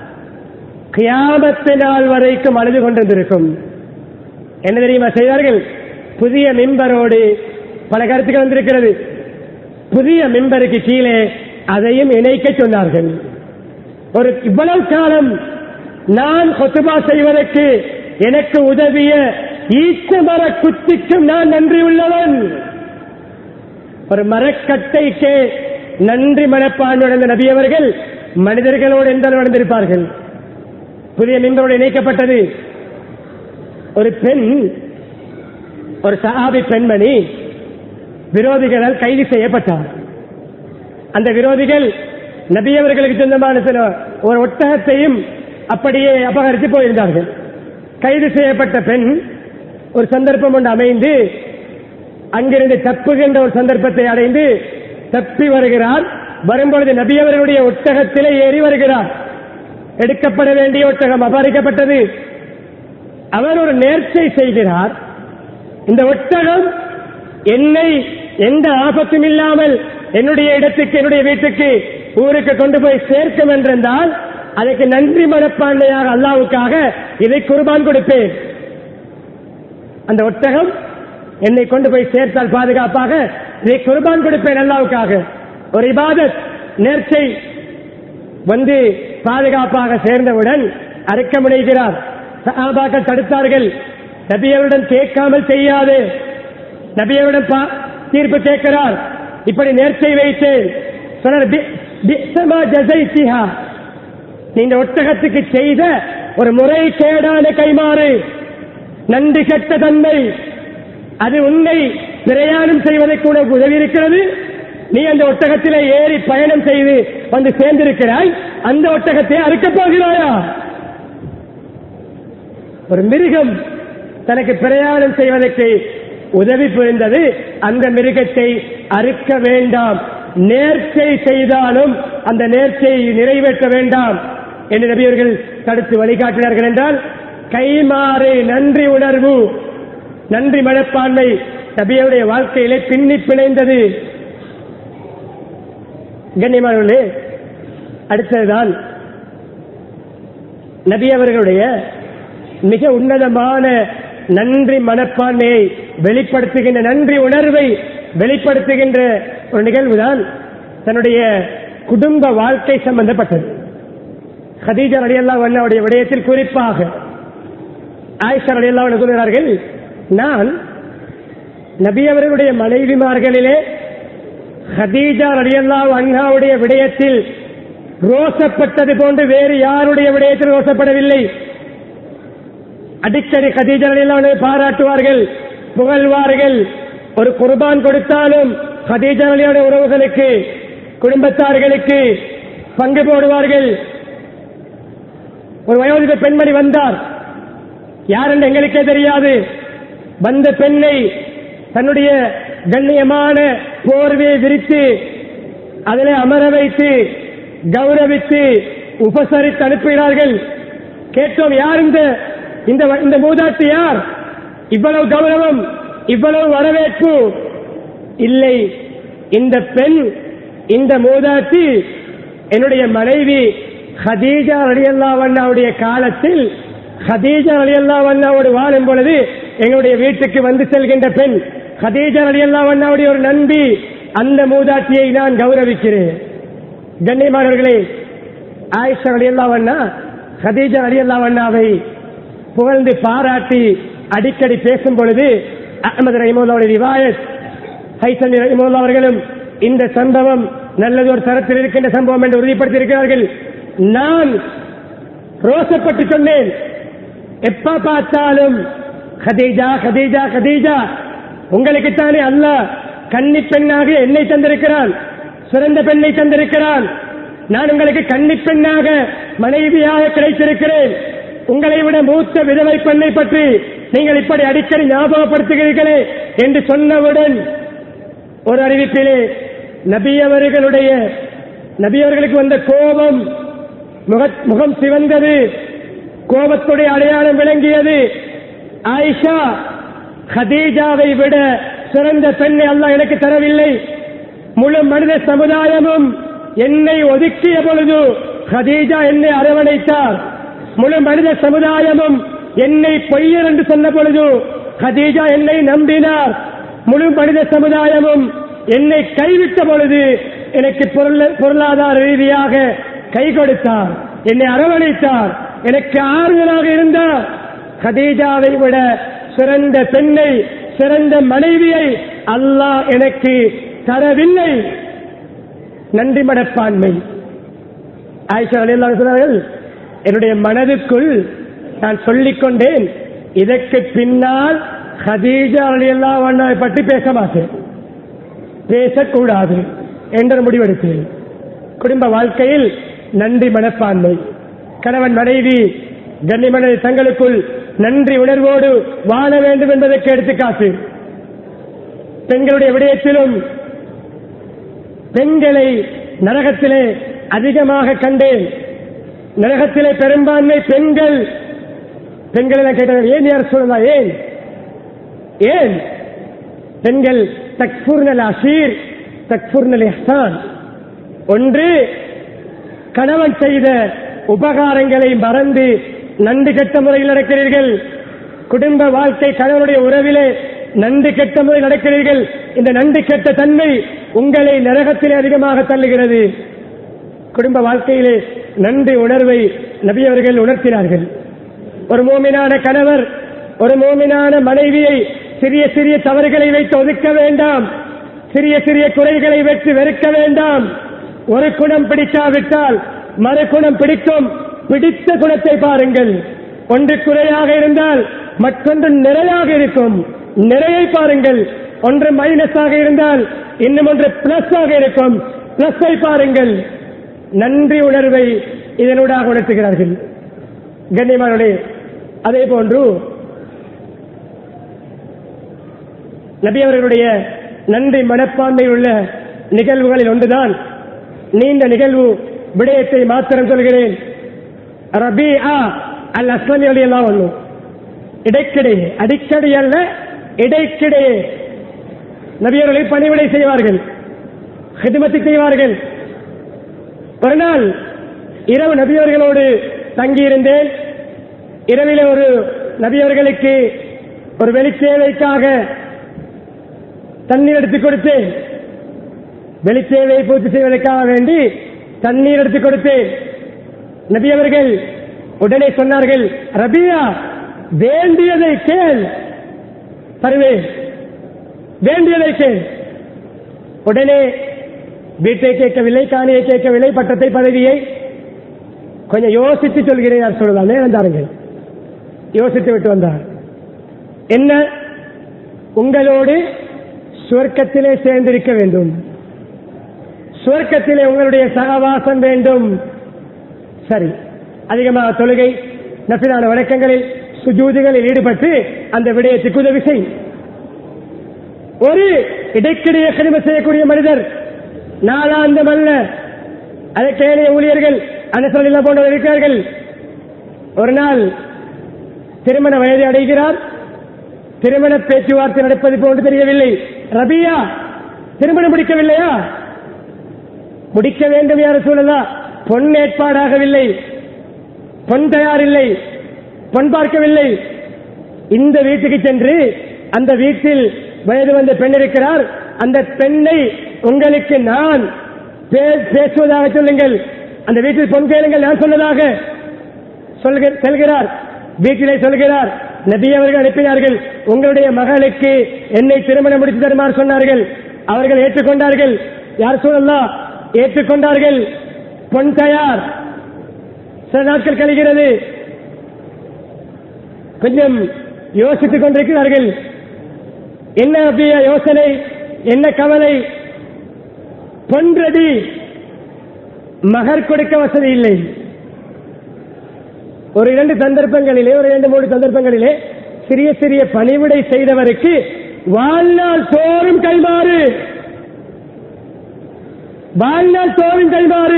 கியாமத்து நாள் வரைக்கும் அழுது கொண்டிருந்திருக்கும் என்ன தெரியுமா செய்தார்கள் புதிய மின்பரோடு பல கருத்துக்கள் வந்திருக்கிறது புதிய மின்பருக்கு கீழே அதையும் இணைக்க சொன்னார்கள் ஒரு இவ்வளவு காலம் நான் கொத்துபா செய்வதற்கு எனக்கு உதவிய ஈச்ச மர குத்திக்கும் நான் நன்றி உள்ளவன் ஒரு மரக்கட்டைக்கு நன்றி மனப்பான்மையுடன் நபியவர்கள் மனிதர்களோடு எந்த அளவு நடந்திருப்பார்கள் புதிய மின்பரோடு இணைக்கப்பட்டது ஒரு பெண் ஒரு சஹாபி பெண்மணி விரோதிகளால் கைது செய்யப்பட்டார் அந்த விரோதிகள் நபியவர்களுக்கு சொந்தமான சில ஒரு ஒட்டகத்தையும் அப்படியே அபகரித்து போயிருந்தார்கள் கைது செய்யப்பட்ட பெண் ஒரு சந்தர்ப்பம் ஒன்று அமைந்து அங்கிருந்து தப்புகின்ற ஒரு சந்தர்ப்பத்தை அடைந்து தப்பி வருகிறார் வரும்பொழுது நபியவர்களுடைய ஒட்டகத்திலே ஏறி வருகிறார் எடுக்கப்பட வேண்டிய ஒட்டகம் அபகரிக்கப்பட்டது அவர் ஒரு நேர்ச்சை செய்கிறார் இந்த ஒட்டகம் என்னை எந்த ஆபத்தும் இல்லாமல் என்னுடைய இடத்துக்கு என்னுடைய வீட்டுக்கு ஊருக்கு கொண்டு போய் சேர்க்கும் என்றிருந்தால் அதற்கு நன்றி மனப்பான்மையாக அல்லாவுக்காக இதை குர்பான் கொடுப்பேன் அந்த ஒட்டகம் என்னை கொண்டு போய் சேர்த்தால் பாதுகாப்பாக இதை குர்பான் கொடுப்பேன் அல்லாவுக்காக ஒரு இபாதத் நேர்ச்சை வந்து பாதுகாப்பாக சேர்ந்தவுடன் அறுக்க முனைகிறார் சஹாபாக்கள் தடுத்தார்கள் நபியருடன் கேட்காமல் செய்யாது நபியருடன் பா- தீர்ப்பு கேட்கிறார் இப்படி நேர்ச்சை வைத்தேன் சொன்னார் "பி- பிஸமா ஜஸைத்திஹா." நீ இந்த ஒட்டகத்துக்கு செய்த ஒரு முறை கேடான கைமாறு நன்றி கெட்ட தன்மை அது உன்னை பிரயாணம் செய்வதற்கு உனக்கு உதவி இருக்கிறது நீ அந்த ஒட்டகத்திலே ஏறி பயணம் செய்து வந்து சேர்ந்திருக்கிறாய் அந்த ஒட்டகத்தை அறுக்கப் போகிறாயா ஒரு மிருகம் தனக்கு பிரயாணம் செய்வதற்கு உதவி புரிந்தது அந்த மிருகத்தை அறுக்க வேண்டாம் நேர்ச்சை செய்தாலும் அந்த நேர்ச்சையை நிறைவேற்ற வேண்டாம் என்று நபியர்கள் தடுத்து வழிகாட்டினார்கள் என்றால் கைமாறு நன்றி உணர்வு நன்றி மனப்பான்மை நபியுடைய வாழ்க்கையிலே பின்னி பிணைந்தது கண்ணியமானவர்களே அடுத்ததுதான் நபி அவர்களுடைய மிக உன்னதமான நன்றி மனப்பான்மையை வெளிப்படுத்துகின்ற நன்றி உணர்வை வெளிப்படுத்துகின்ற ஒரு நிகழ்வுதான் தன்னுடைய குடும்ப வாழ்க்கை சம்பந்தப்பட்டது ஹதீஜா அலியல்லா அவருடைய விடயத்தில் குறிப்பாக ஆயிஷா அலியல்லா கூறுகிறார்கள் நான் நபி அவர்களுடைய மனைவிமார்களிலே ஹதீஜா அலியல்லா அண்ணாவுடைய விடயத்தில் ரோசப்பட்டது போன்று வேறு யாருடைய விடயத்தில் ரோசப்படவில்லை அடிக்கடி ஹதீஜா அலியல்லா பாராட்டுவார்கள் புகழ்வார்கள் ஒரு குர்பான் கொடுத்தாலும் ஹதீஜா அலியோட உறவுகளுக்கு குடும்பத்தார்களுக்கு பங்கு போடுவார்கள் ஒரு வயோதிக பெண்மணி வந்தார் யார் என்று எங்களுக்கே தெரியாது வந்த பெண்ணை தன்னுடைய கண்ணியமான போர்வையை விரித்து அதில் அமர வைத்து கௌரவித்து உபசரித்து அனுப்புகிறார்கள் கேட்டோம் யார் இந்த இந்த இந்த மூதாட்டி யார் இவ்வளவு கௌரவம் இவ்வளவு வரவேற்பு இல்லை இந்த பெண் இந்த மூதாட்டி என்னுடைய மனைவி ஹதீஜா அலியல்லா வண்ணாவுடைய காலத்தில் ஹதீஜா அலியல்லா வண்ணாவோடு வாழும் பொழுது எங்களுடைய வீட்டுக்கு வந்து செல்கின்ற பெண் ஹதீஜா அலியல்லா வண்ணாவுடைய ஒரு நம்பி அந்த மூதாட்டியை நான் கௌரவிக்கிறேன் கண்ணியமானவர்களே ஆயிஷா அலியல்லா வண்ணா ஹதீஜா அலியல்லா வண்ணாவை புகழ்ந்து பாராட்டி அடிக்கடி பேசும் பொழுது அஹமது ரஹிமுல்லாவுடைய ரிவாயத் ஹைசன் ரஹிமுல்லா அவர்களும் இந்த சம்பவம் நல்லது ஒரு தரத்தில் இருக்கின்ற சம்பவம் என்று உறுதிப்படுத்தியிருக்கிறார்கள் நான் ரோசப்பட்டு சொன்னேன் எப்ப பார்த்தாலும் கதீஜா கதீஜா கதீஜா உங்களுக்குத்தானே அல்ல கன்னி பெண்ணாக என்னை தந்திருக்கிறான் சிறந்த பெண்ணை தந்திருக்கிறான் நான் உங்களுக்கு கன்னி பெண்ணாக மனைவியாக கிடைத்திருக்கிறேன் உங்களை விட மூத்த விதவை பெண்ணை பற்றி நீங்கள் இப்படி அடிக்கடி ஞாபகப்படுத்துகிறீர்களே என்று சொன்னவுடன் ஒரு அறிவிப்பிலே நபி அவர்களுடைய நபி அவர்களுக்கு வந்த கோபம் முகம் சிவந்தது கோபத்துடைய அடையாளம் விளங்கியது ஆயிஷா ஹதீஜாவை விட சிறந்த பெண்ணை அல்ல எனக்கு தரவில்லை முழு மனித சமுதாயமும் என்னை ஒதுக்கிய பொழுது ஹதீஜா என்னை அரவணைத்தார் முழு மனித சமுதாயமும் என்னை பொய்யர் என்று சொன்ன பொழுது ஹதீஜா என்னை நம்பினார் முழு மனித சமுதாயமும் என்னை கைவிட்ட பொழுது எனக்கு பொருளாதார ரீதியாக கை கொடுத்தார் என்னை அரவணைத்தார் எனக்கு ஆறுதலாக இருந்தார் கதீஜாவை விட சிறந்த பெண்ணை சிறந்த மனைவியை அல்லாஹ் எனக்கு தரவில்லை நன்றி மனப்பான்மை ஆயிஷா அலியல்லாஹு சொன்னார்கள் என்னுடைய மனதுக்குள் நான் சொல்லிக் கொண்டேன் இதற்கு பின்னால் ஹதீஜா அலியல்லாஹ் பற்றி பேச மாட்டேன் பேசக்கூடாது என்ற முடிவெடுத்தேன் குடும்ப வாழ்க்கையில் நன்றி மனப்பான்மை கணவன் மனைவி கண்ணிமனை தங்களுக்குள் நன்றி உணர்வோடு வாழ வேண்டும் என்பதற்கு எடுத்துக்காட்டு பெண்களுடைய விடயத்திலும் பெண்களை நரகத்திலே அதிகமாக கண்டேன் நரகத்திலே பெரும்பான்மை பெண்கள் பெண்களை நான் கேட்டேன் ஏன் யார் சொல்லலாம் ஏன் ஏன் பெண்கள் தக்பூர்னல் அசீர் தக்பூர்னல் எஹ்சான் ஒன்று கணவன் செய்த உபகாரங்களை மறந்து நன்றி கெட்ட முறையில் நடக்கிறீர்கள் குடும்ப வாழ்க்கை கணவனுடைய உறவிலே நன்றி கெட்ட முறையில் நடக்கிறீர்கள் இந்த நன்றி கெட்ட தன்மை உங்களை நரகத்திலே அதிகமாக தள்ளுகிறது குடும்ப வாழ்க்கையிலே நன்றி உணர்வை நபியவர்கள் உணர்த்தினார்கள் ஒரு மோமினான கணவர் ஒரு மோமினான மனைவியை சிறிய சிறிய தவறுகளை வைத்து ஒதுக்க வேண்டாம் சிறிய சிறிய குறைகளை வைத்து வெறுக்க வேண்டாம் ஒரு குணம் பிடிக்காவிட்டால் மறு குணம் பிடிக்கும் பிடித்த குணத்தை பாருங்கள் ஒன்று குறையாக இருந்தால் மற்றொன்று நிறையாக இருக்கும் நிறையை பாருங்கள் ஒன்று மைனஸாக இருந்தால் இன்னும் ஒன்று பிளஸ் ஆக இருக்கும் பிளஸை பாருங்கள் நன்றி உணர்வை இதனூடாக உணர்த்துகிறார்கள் கண்ணியமானே அதே போன்று நபி அவர்களுடைய நன்றி மனப்பான்மை உள்ள நிகழ்வுகளில் ஒன்றுதான் நீண்ட நிகழ்வு விடயத்தை மாத்திரம் சொல்கிறேன் ரபி அல் அஸ்லமி எல்லாம் ஒண்ணும் இடைக்கிடையே அடிக்கடி அல்ல இடைக்கிடையே நபியர்களை பணிவிடை செய்வார்கள் ஹிதமத்தை செய்வார்கள் ஒரு நாள் இரவு நபியவர்களோடு தங்கியிருந்தேன் இரவிலே ஒரு நபியவர்களுக்கு ஒரு வெளிச்சேவைக்காக தண்ணீர் எடுத்துக் கொடுத்தேன் வெளிச்சேவையை பூர்த்தி செய்வதற்காக வேண்டி தண்ணீர் எடுத்துக் கொடுத்தேன் நபி அவர்கள் உடனே சொன்னார்கள் ரபியா வேண்டியதை கேள் தருவேன் வேண்டியதை கேள் உடனே வீட்டை கேட்கவில்லை காணியை கேட்கவில்லை பட்டத்தை பதவியை கொஞ்சம் யோசித்து சொல்கிறேன் யார் சொல்லலாம் நேர்ந்தாருங்கள் யோசித்து விட்டு வந்தார் என்ன உங்களோடு சுவர்க்கத்திலே சேர்ந்திருக்க வேண்டும் சுவர்க்கத்திலே உங்களுடைய சகவாசம் வேண்டும் சரி அதிகமாக தொழுகை நப்பிலான வணக்கங்களில் சுஜூதிகளில் ஈடுபட்டு அந்த விடயத்துக்கு உதவி செய் ஒரு இடைக்கிடையே கனிம செய்யக்கூடிய மனிதர் நாளாந்தம் அல்ல அதற்கு ஏனைய ஊழியர்கள் அனுசரில் போன்றவர் இருக்கிறார்கள் ஒரு நாள் திருமண வயதை அடைகிறார் திருமண பேச்சுவார்த்தை நடப்பது போன்று தெரியவில்லை ரபியா திருமணம் முடிக்கவில்லையா முடிக்க வேண்டும் யார சூழலா பொன் ஏற்பாடாகவில்லை பொன் தயாரில்லை பொன் பார்க்கவில்லை இந்த வீட்டுக்கு சென்று அந்த வீட்டில் வயது வந்த பெண் இருக்கிறார் அந்த பெண்ணை உங்களுக்கு நான் பே- பேசுவதாக சொல்லுங்கள் அந்த வீட்டில் பொன் கேளுங்கள் நான் சொன்னதாக சொல்க- செல்கிறார் வீட்டிலே சொல்கிறார் நபி அவர்கள் அனுப்பினார்கள் உங்களுடைய மகளுக்கு என்னை திருமணம் முடித்து தருமாறு சொன்னார்கள் அவர்கள் ஏற்றுக்கொண்டார்கள் யார் சொல்லலாம் ஏற்றுக்கொண்டார்கள் பொன் தயார் சில நாட்கள் கழிகிறது கொஞ்சம் யோசித்துக் கொண்டிருக்கிறார்கள் என்ன அப்படிய யோசனை என்ன கவலை பொன்றடி மகர் கொடுக்க வசதி இல்லை ஒரு இரண்டு சந்தர்ப்பங்களிலே ஒரு இரண்டு மூன்று சந்தர்ப்பங்களிலே சிறிய சிறிய பணிவிடை செய்தவருக்கு வாழ்நாள் தோறும் கைமாறு வாழ்நாள் தோறும் கைமாறு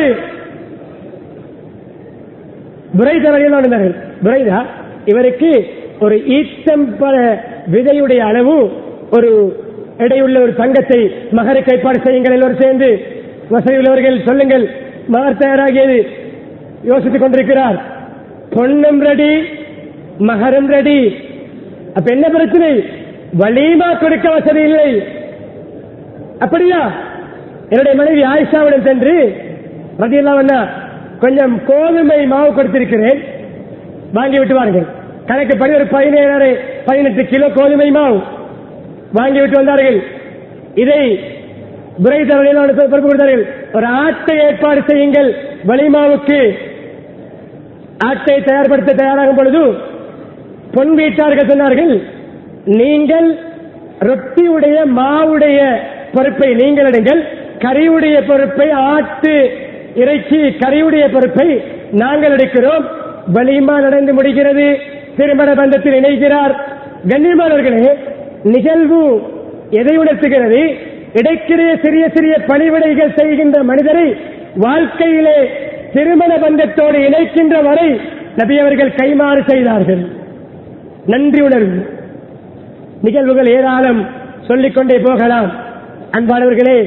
புரைதா வழியில் இருந்தார்கள் புரைதா இவருக்கு ஒரு ஈத்தம்பழ விதையுடைய அளவு ஒரு எடையுள்ள ஒரு தங்கத்தை மகருக்கு ஏற்பாடு செய்யுங்கள் எல்லோரும் சேர்ந்து வசதி உள்ளவர்கள் சொல்லுங்கள் மகர் தயாராகியது யோசித்துக் கொண்டிருக்கிறார் பொண்ணும் ரெடி மகரும் ரெடி அப்ப என்ன பிரச்சனை வலிமா கொடுக்க வசதி இல்லை அப்படியா என்னுடைய மனைவி ஆயிஷாவிடம் சென்று ரதியெல்லாம் வந்தா கொஞ்சம் கோதுமை மாவு கொடுத்திருக்கிறேன் வாங்கி விட்டு வாருங்கள் கணக்கு படி ஒரு பதினேழரை பதினெட்டு கிலோ கோதுமை மாவு வாங்கி விட்டு வந்தார்கள் இதை புரைதவர்கள் பொறுப்பு கொடுத்தார்கள் ஒரு ஆட்டை ஏற்பாடு செய்யுங்கள் வலிமாவுக்கு ஆட்டை தயார்படுத்த தயாராகும் பொழுது பொன் வீட்டார்கள் சொன்னார்கள் நீங்கள் ரொட்டியுடைய மாவுடைய பொறுப்பை நீங்கள் எடுங்கள் கறியுடைய பொறுப்பை ஆட்டு இறைச்சி கறியுடைய பொறுப்பை நாங்கள் எடுக்கிறோம் வலிமா நடந்து முடிகிறது திருமண பந்தத்தில் இணைகிறார் கண்ணியமானவர்களே நிகழ்வு எதை உணர்த்துகிறது இடைக்கிடையே சிறிய சிறிய பணிவிடைகள் செய்கின்ற மனிதரை வாழ்க்கையிலே திருமண பந்தத்தோடு இணைக்கின்ற வரை நபி அவர்கள் கைமாறு செய்தார்கள் நன்றி உணர்வு நிகழ்வுகள் ஏராளம் சொல்லிக்கொண்டே போகலாம் அன்பானவர்களே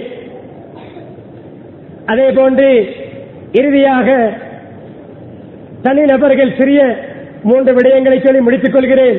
அதே போன்று இறுதியாக தனிநபர்கள் சிறிய மூன்று விடயங்களை சொல்லி முடித்துக் கொள்கிறேன்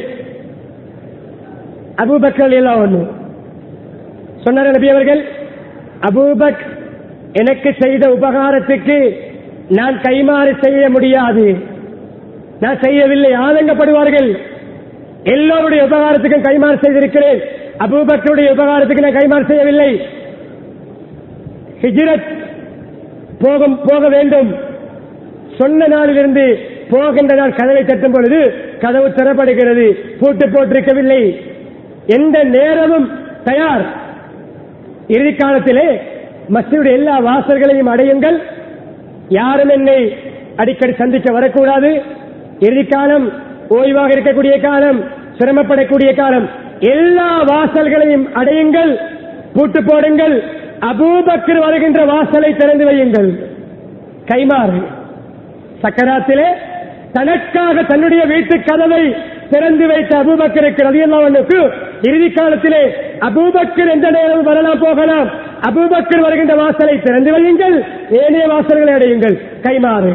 அபூபக்கர் எல்லாம் ஒண்ணு சொன்னார் நபி அவர்கள் அபூபக் எனக்கு செய்த உபகாரத்துக்கு நான் கைமாறு செய்ய முடியாது நான் செய்யவில்லை ஆதங்கப்படுவார்கள் எல்லோருடைய உபகாரத்துக்கும் கைமாறு செய்திருக்கிறேன் அபூபக்கருடைய உபகாரத்துக்கு நான் கைமாறு செய்யவில்லை ஹிஜ்ரத் போகும் போக வேண்டும் சொன்ன நாளிலிருந்து போகின்ற நாள் கதவை தட்டும் பொழுது கதவு திறப்படுகிறது பூட்டு போட்டிருக்கவில்லை எந்த நேரமும் தயார் இறுதி காலத்திலே மசியுடைய எல்லா வாசல்களையும் அடையுங்கள் யாரும் என்னை அடிக்கடி சந்திக்க வரக்கூடாது இறுதி காலம் ஓய்வாக இருக்கக்கூடிய காலம் சிரமப்படக்கூடிய காலம் எல்லா வாசல்களையும் அடையுங்கள் பூட்டு போடுங்கள் அபூபக்கர் வருகின்ற வாசலை திறந்து வையுங்கள் கைமாறு சக்கராத்திலே தனக்காக தன்னுடைய வீட்டு கதவை திறந்து வைத்த அபூபக்கருக்கு ரதியல்லாவுக்கு இறுதி காலத்திலே அபூபக்கர் எந்த நேரம் வரலாம் போகலாம் அபூபக்கர் வருகின்ற வாசலை திறந்து வையுங்கள் ஏனைய வாசல்களை அடையுங்கள் கைமாறு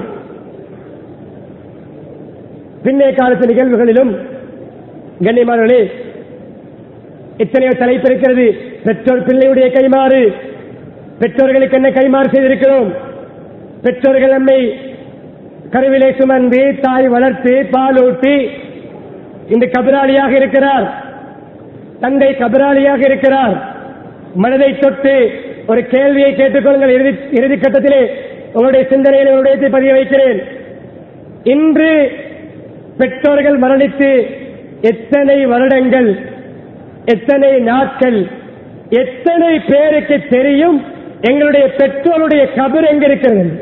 பின்னைய காலத்து நிகழ்வுகளிலும் கண்ணியமானவர்களே எத்தனையோ தலைப்பு இருக்கிறது பெற்றோர் பிள்ளையுடைய கைமாறு பெற்றோர்களுக்கு என்ன கைமாறு செய்திருக்கிறோம் பெற்றோர்கள் நம்மை கருவிலை சுமந்து தாய் வளர்த்து பாலூட்டி இன்று கபராளியாக இருக்கிறார் தந்தை கபராளியாக இருக்கிறார் மனதை தொட்டு ஒரு கேள்வியை கேட்டுக்கொள்ளுங்கள் இறுதி இறுதி கட்டத்திலே உங்களுடைய சிந்தனையில் உங்களுடைய பதிய வைக்கிறேன் இன்று பெற்றோர்கள் மரணித்து எத்தனை வருடங்கள் எத்தனை நாட்கள் எத்தனை பேருக்கு தெரியும் எங்களுடைய பெற்றோருடைய கபர் எங்க இருக்கிறது என்று?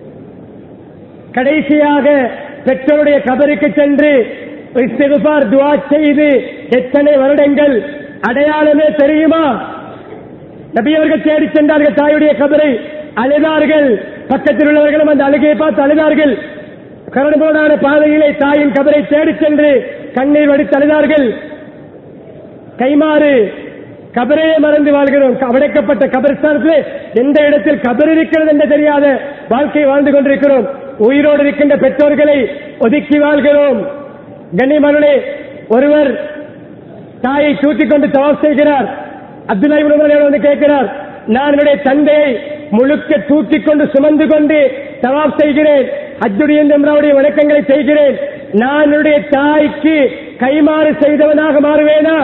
கடைசியாக பெற்றோருடைய கபருக்கு சென்று இஸ்திகுபார் துவா செய்து எத்தனை வருடங்கள் அடையாளமே தெரியுமா நபியவர்கள் தேடி சென்றார்கள் தாயுடைய கபரை அழுதார்கள் பக்கத்தில் உள்ளவர்களும் அந்த அழுகையை பார்த்து அழுதார்கள் கரடுபோடான பாதையிலே தாயின் கபரை தேடிச் சென்று கண்ணீர் வடித்து அழுதார்கள் கைமாறு கபரையே மறந்து வாழ்கிறோம் அடைக்கப்பட்ட கபரிஸ்தானத்திலே எந்த இடத்தில் கபர் இருக்கிறது என்று தெரியாத வாழ்க்கை வாழ்ந்து கொண்டிருக்கிறோம் உயிரோடு இருக்கின்ற பெற்றோர்களை ஒதுக்கி வாழ்கிறோம் கண்ணியமனுடைய ஒருவர் தாயை தூக்கிக் கொண்டு தவாப் செய்கிறார் அப்துல்லா இப்னு உமர் வந்து கேட்கிறார் நான் என்னுடைய தந்தையை முழுக்க தூக்கிக் கொண்டு சுமந்து கொண்டு தவாப் செய்கிறேன் அஜுடைய எம்ராவுடைய வணக்கங்களை செய்கிறேன் நான் என்னுடைய தாய்க்கு கைமாறு செய்தவனாக மாறுவேனா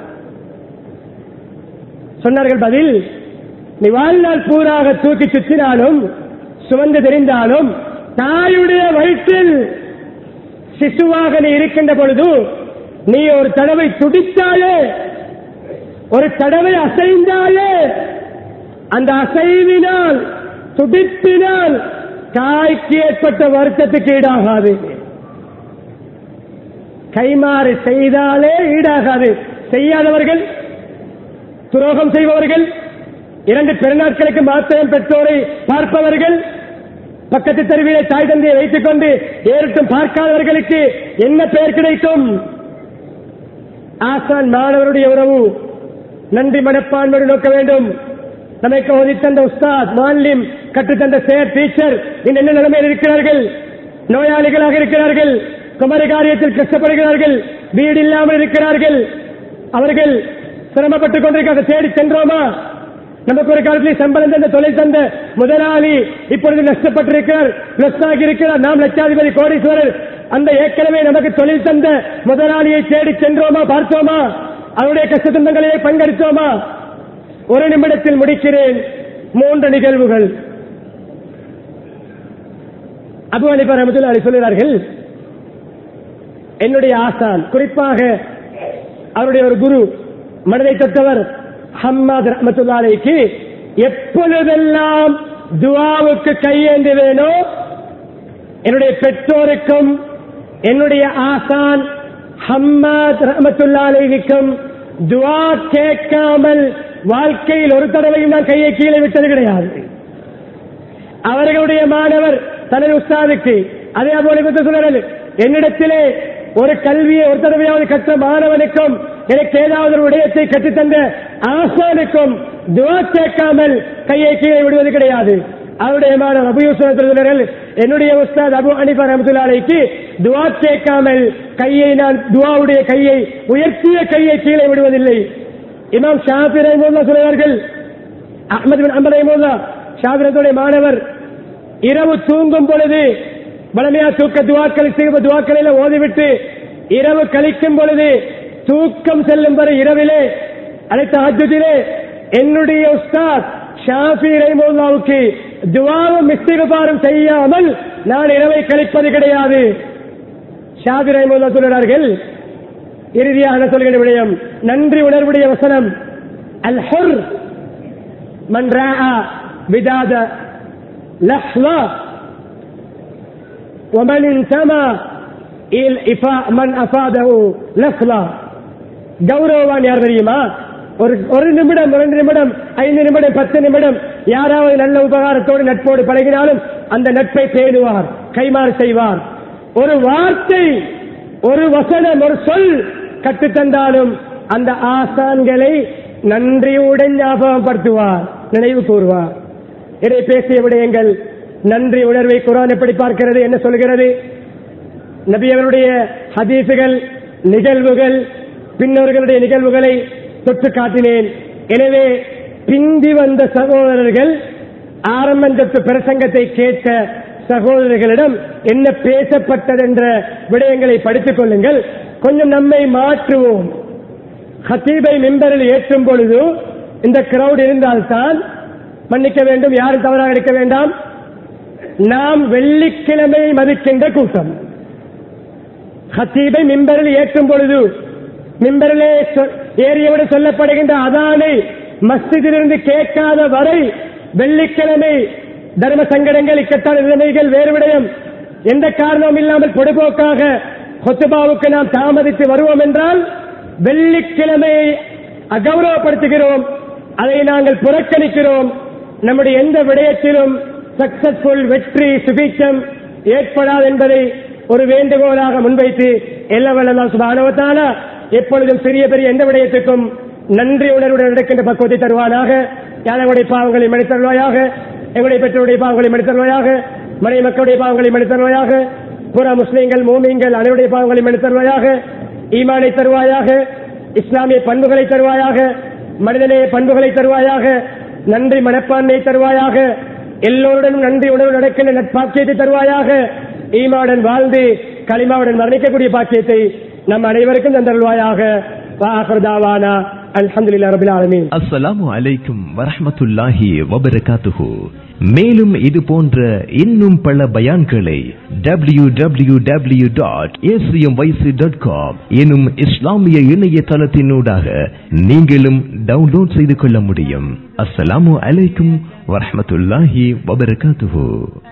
சொன்னார்கள் பதில் நீ வாழ்நாள் பூராக தூக்கி சுற்றினாலும் சுமந்து தெரிந்தாலும் தாயுடைய வயிற்றில் சிசுவாக நீ இருக்கின்ற பொழுது நீ ஒரு தடவை துடித்தாலே ஒரு தடவை அசைந்தாலே அந்த அசைவினால் துடிப்பினால் தாய்க்கு ஏற்பட்ட வருத்தத்துக்கு ஈடாகாது கைமாறு செய்தாலே ஈடாகாது செய்யாதவர்கள் துரோகம் செய்பவர்கள் இரண்டு பெருநாட்களுக்கு மாத்திரம் பெற்றோரை பார்ப்பவர்கள் பக்கத்து தெருவிலே தாய் தந்தையை வைத்துக் கொண்டு ஏறிட்டும் பார்க்காதவர்களுக்கு என்ன பெயர் கிடைக்கும் ஆசான் மாணவருடைய உறவு நன்றி மனப்பான்மையோடு நோக்க வேண்டும் நமக்கு ஓதித்தந்த உஸ்தாத் மாலிம் கற்றுத்தந்த சேர் டீச்சர் இந்த என்ன நிலைமையில் இருக்கிறார்கள் நோயாளிகளாக இருக்கிறார்கள் குமரி காரியத்தில் கஷ்டப்படுகிறார்கள் வீடு இல்லாமல் இருக்கிறார்கள் அவர்கள் சிரமப்பட்டுக் கொண்டிருக்காங்க தேடி சென்றோமா நமக்கு ஒரு காலத்தில் சம்பளம் தந்த தொழில் தந்த முதலாளி இப்பொழுது நஷ்டப்பட்டிருக்கிறார் பிளஸ் ஆகி இருக்கிறார் நாம் லட்சாதிபதி கோடீஸ்வரர் அந்த ஏற்கனவே நமக்கு தொழில் தந்த முதலாளியை தேடி சென்றோமா பார்த்தோமா அவருடைய கஷ்ட துன்பங்களிலே பங்கெடுத்தோமா ஒரு நிமிடத்தில் முடிக்கிறேன் மூன்று நிகழ்வுகள் அபு அலிபா ரமதுல்லா அலி சொல்கிறார்கள் என்னுடைய ஆசான் குறிப்பாக அவருடைய ஒரு குரு மனதை தொட்டவர் ஹம்மாத் ரஹமத்துல்லாலைக்கு எப்பொழுதெல்லாம் துவாவுக்கு கையேந்துவேனோ என்னுடைய பெற்றோருக்கும் என்னுடைய ஆசான் ஹம்மாத் ரஹமத்துல்லாலைக்கும் துவா கேட்காமல் வாழ்க்கையில் ஒரு தடவையும் நான் கையை கீழே விட்டது கிடையாது அவர்களுடைய மாணவர் தனது உஸ்தாதுக்கு அதே போல சொல்றாரு என்னிடத்திலே ஒரு கல்வியை ஒரு தடவையாவது கற்ற மாணவனுக்கும் எனக்கு ஏதாவது ஒரு விடயத்தை கற்றுத்தந்த ஆசானுக்கும் துவா கேட்காமல் கையை கீழே விடுவது கிடையாது அவருடைய மாணவர் அபு யூசுப் சொல்கிறார்கள் என்னுடைய உஸ்தாத் அபு அனிபா ரஹமத்துல்லாலைக்கு துவா கேட்காமல் கையை நான் துவாவுடைய கையை உயர்த்திய கையை கீழே விடுவதில்லை இமாம் ஷாஃபி ரஹிமுல்லா சொல்கிறார்கள் அஹமது பின் அம்பர் ரஹிமுல்லா ஷாஃபி ரஹ்மத்துல்லாஹி மாணவர் இரவு தூங்கும் பொழுது வளமையா தூக்க துவாக்கள் சிறுவ துவாக்களில் ஓதிவிட்டு இரவு கழிக்கும் பொழுது தூக்கம் செல்லும் வரை இரவிலே அனைத்து அஜுதிலே என்னுடைய உஸ்தாத் ஷாஃபி ரஹிமுல்லாவுக்கு துவாவும் இஸ்திகபாரம் செய்யாமல் நான் இரவை கழிப்பது கிடையாது ஷாஃபி ரஹிமுல்லா சொல்கிறார்கள் இறுதியாக சொல்கிற விடயம் நன்றி உணர்வுடைய வசனம் அல் ஹுர் மன் ராஆ விதாத லஹ்லா ومن انتمى إلى إفاء من أفاده لفظا கௌரவவான் யார் தெரியுமா ஒரு ஒரு நிமிடம் ரெண்டு நிமிடம் ஐந்து நிமிடம் பத்து நிமிடம் யாராவது நல்ல உபகாரத்தோடு நட்போடு பழகினாலும் அந்த நட்பை பேணுவார் கைமாறு செய்வார் ஒரு வார்த்தை ஒரு வசனம் ஒரு சொல் கற்றுத்தந்தாலும் அந்த ஆசான்களை நன்றியுடன் ஞாபகப்படுத்துவார் நினைவு கூறுவார் இதை பேசிய விடயங்கள் நன்றி உணர்வை குரான் எப்படி பார்க்கிறது என்ன சொல்கிறது நபி அவருடைய ஹதீசுகள் நிகழ்வுகள் பின்னோர்களுடைய நிகழ்வுகளை தொட்டு காட்டினேன் எனவே பிந்தி வந்த சகோதரர்கள் ஆரம்பத்து பிரசங்கத்தை கேட்ட சகோதரர்களிடம் என்ன பேசப்பட்டது என்ற விடயங்களை படித்துக் கொள்ளுங்கள் கொஞ்சம் நம்மை மாற்றுவோம் ஹத்தீபை மிம்பரில் ஏற்றும் பொழுது இந்த கிரௌட் இருந்தால்தான் மன்னிக்க வேண்டும் யாரும் தவறாக இருக்க வேண்டாம் நாம் வெள்ளிக்கிழமை மதிக்கின்ற கூட்டம் ஹத்தீபை மிம்பரில் ஏற்றும் பொழுது மிம்பரிலே சொ- ஏறியவுடன் சொல்லப்படுகின்ற அதானை மஸ்ஜிதிலிருந்து கேட்காத வரை வெள்ளிக்கிழமை தர்ம சங்கடங்கள் இக்கட்டான நிலைமைகள் வேறு விடயம் எந்த காரணமும் இல்லாமல் பொடுபோக்காக கொத்துபாவுக்கு நாம் தாமதித்து வருவோம் என்றால் வெள்ளிக்கிழமையை அகௌரவப்படுத்துகிறோம் அதை நாங்கள் புறக்கணிக்கிறோம் நம்முடைய எந்த விடயத்திலும் சக்சஸ்ஃபுல் வெற்றி சுபீட்சம் ஏற்படாது என்பதை ஒரு வேண்டுகோளாக முன்வைத்து எல்லவல்ல சுபானுவத்தால எப்பொழுதும் சிறிய பெரிய எந்த விடயத்துக்கும் நன்றி உணர்வுடன் நடக்கின்ற பக்குவத்தை தருவானாக யாருடைய பாவங்களை மன்னித் தருவாயாக எங்களுடைய பெற்றோருடைய பாவங்களை மன்னித் தருவாயாக மனை மக்களுடைய பாவங்களை மன்னித் தருவாயாக புற முஸ்லீம்கள் மூமிங்கள் அனைவருடைய பாவங்களை மன்னித் தருவாயாக ஈமானை தருவாயாக இஸ்லாமிய பண்புகளை தருவாயாக மனிதநேய பண்புகளை தருவாயாக நன்றி மனப்பான்மை தருவாயாக எல்லோருடனும் நன்றி உணர்வு நடக்கின்ற நட்பாக்கியத்தை தருவாயாக ஈமாவுடன் வாழ்ந்து களிமாவுடன் மரணிக்கக்கூடிய பாக்கியத்தை நம் அனைவருக்கும் தந்தருவாயாக வாஹர்தாவானா அல்ஹம்துலில்லாஹி ரபில் ஆலமீன் அஸ்ஸலாமு அலைக்கும் வரஹ்மத்துல்லாஹி வபரகாத்துஹு மேலும் இது போன்ற இன்னும் பல பயான்களை W W W dot dot com எனும் இஸ்லாமிய இணையதளத்தினூடாக நீங்களும் டவுன்லோட் செய்து கொள்ள முடியும் அஸ்ஸலாமு அலைக்கும் வரஹ்மத்துல்லாஹி வபரகாத்துஹு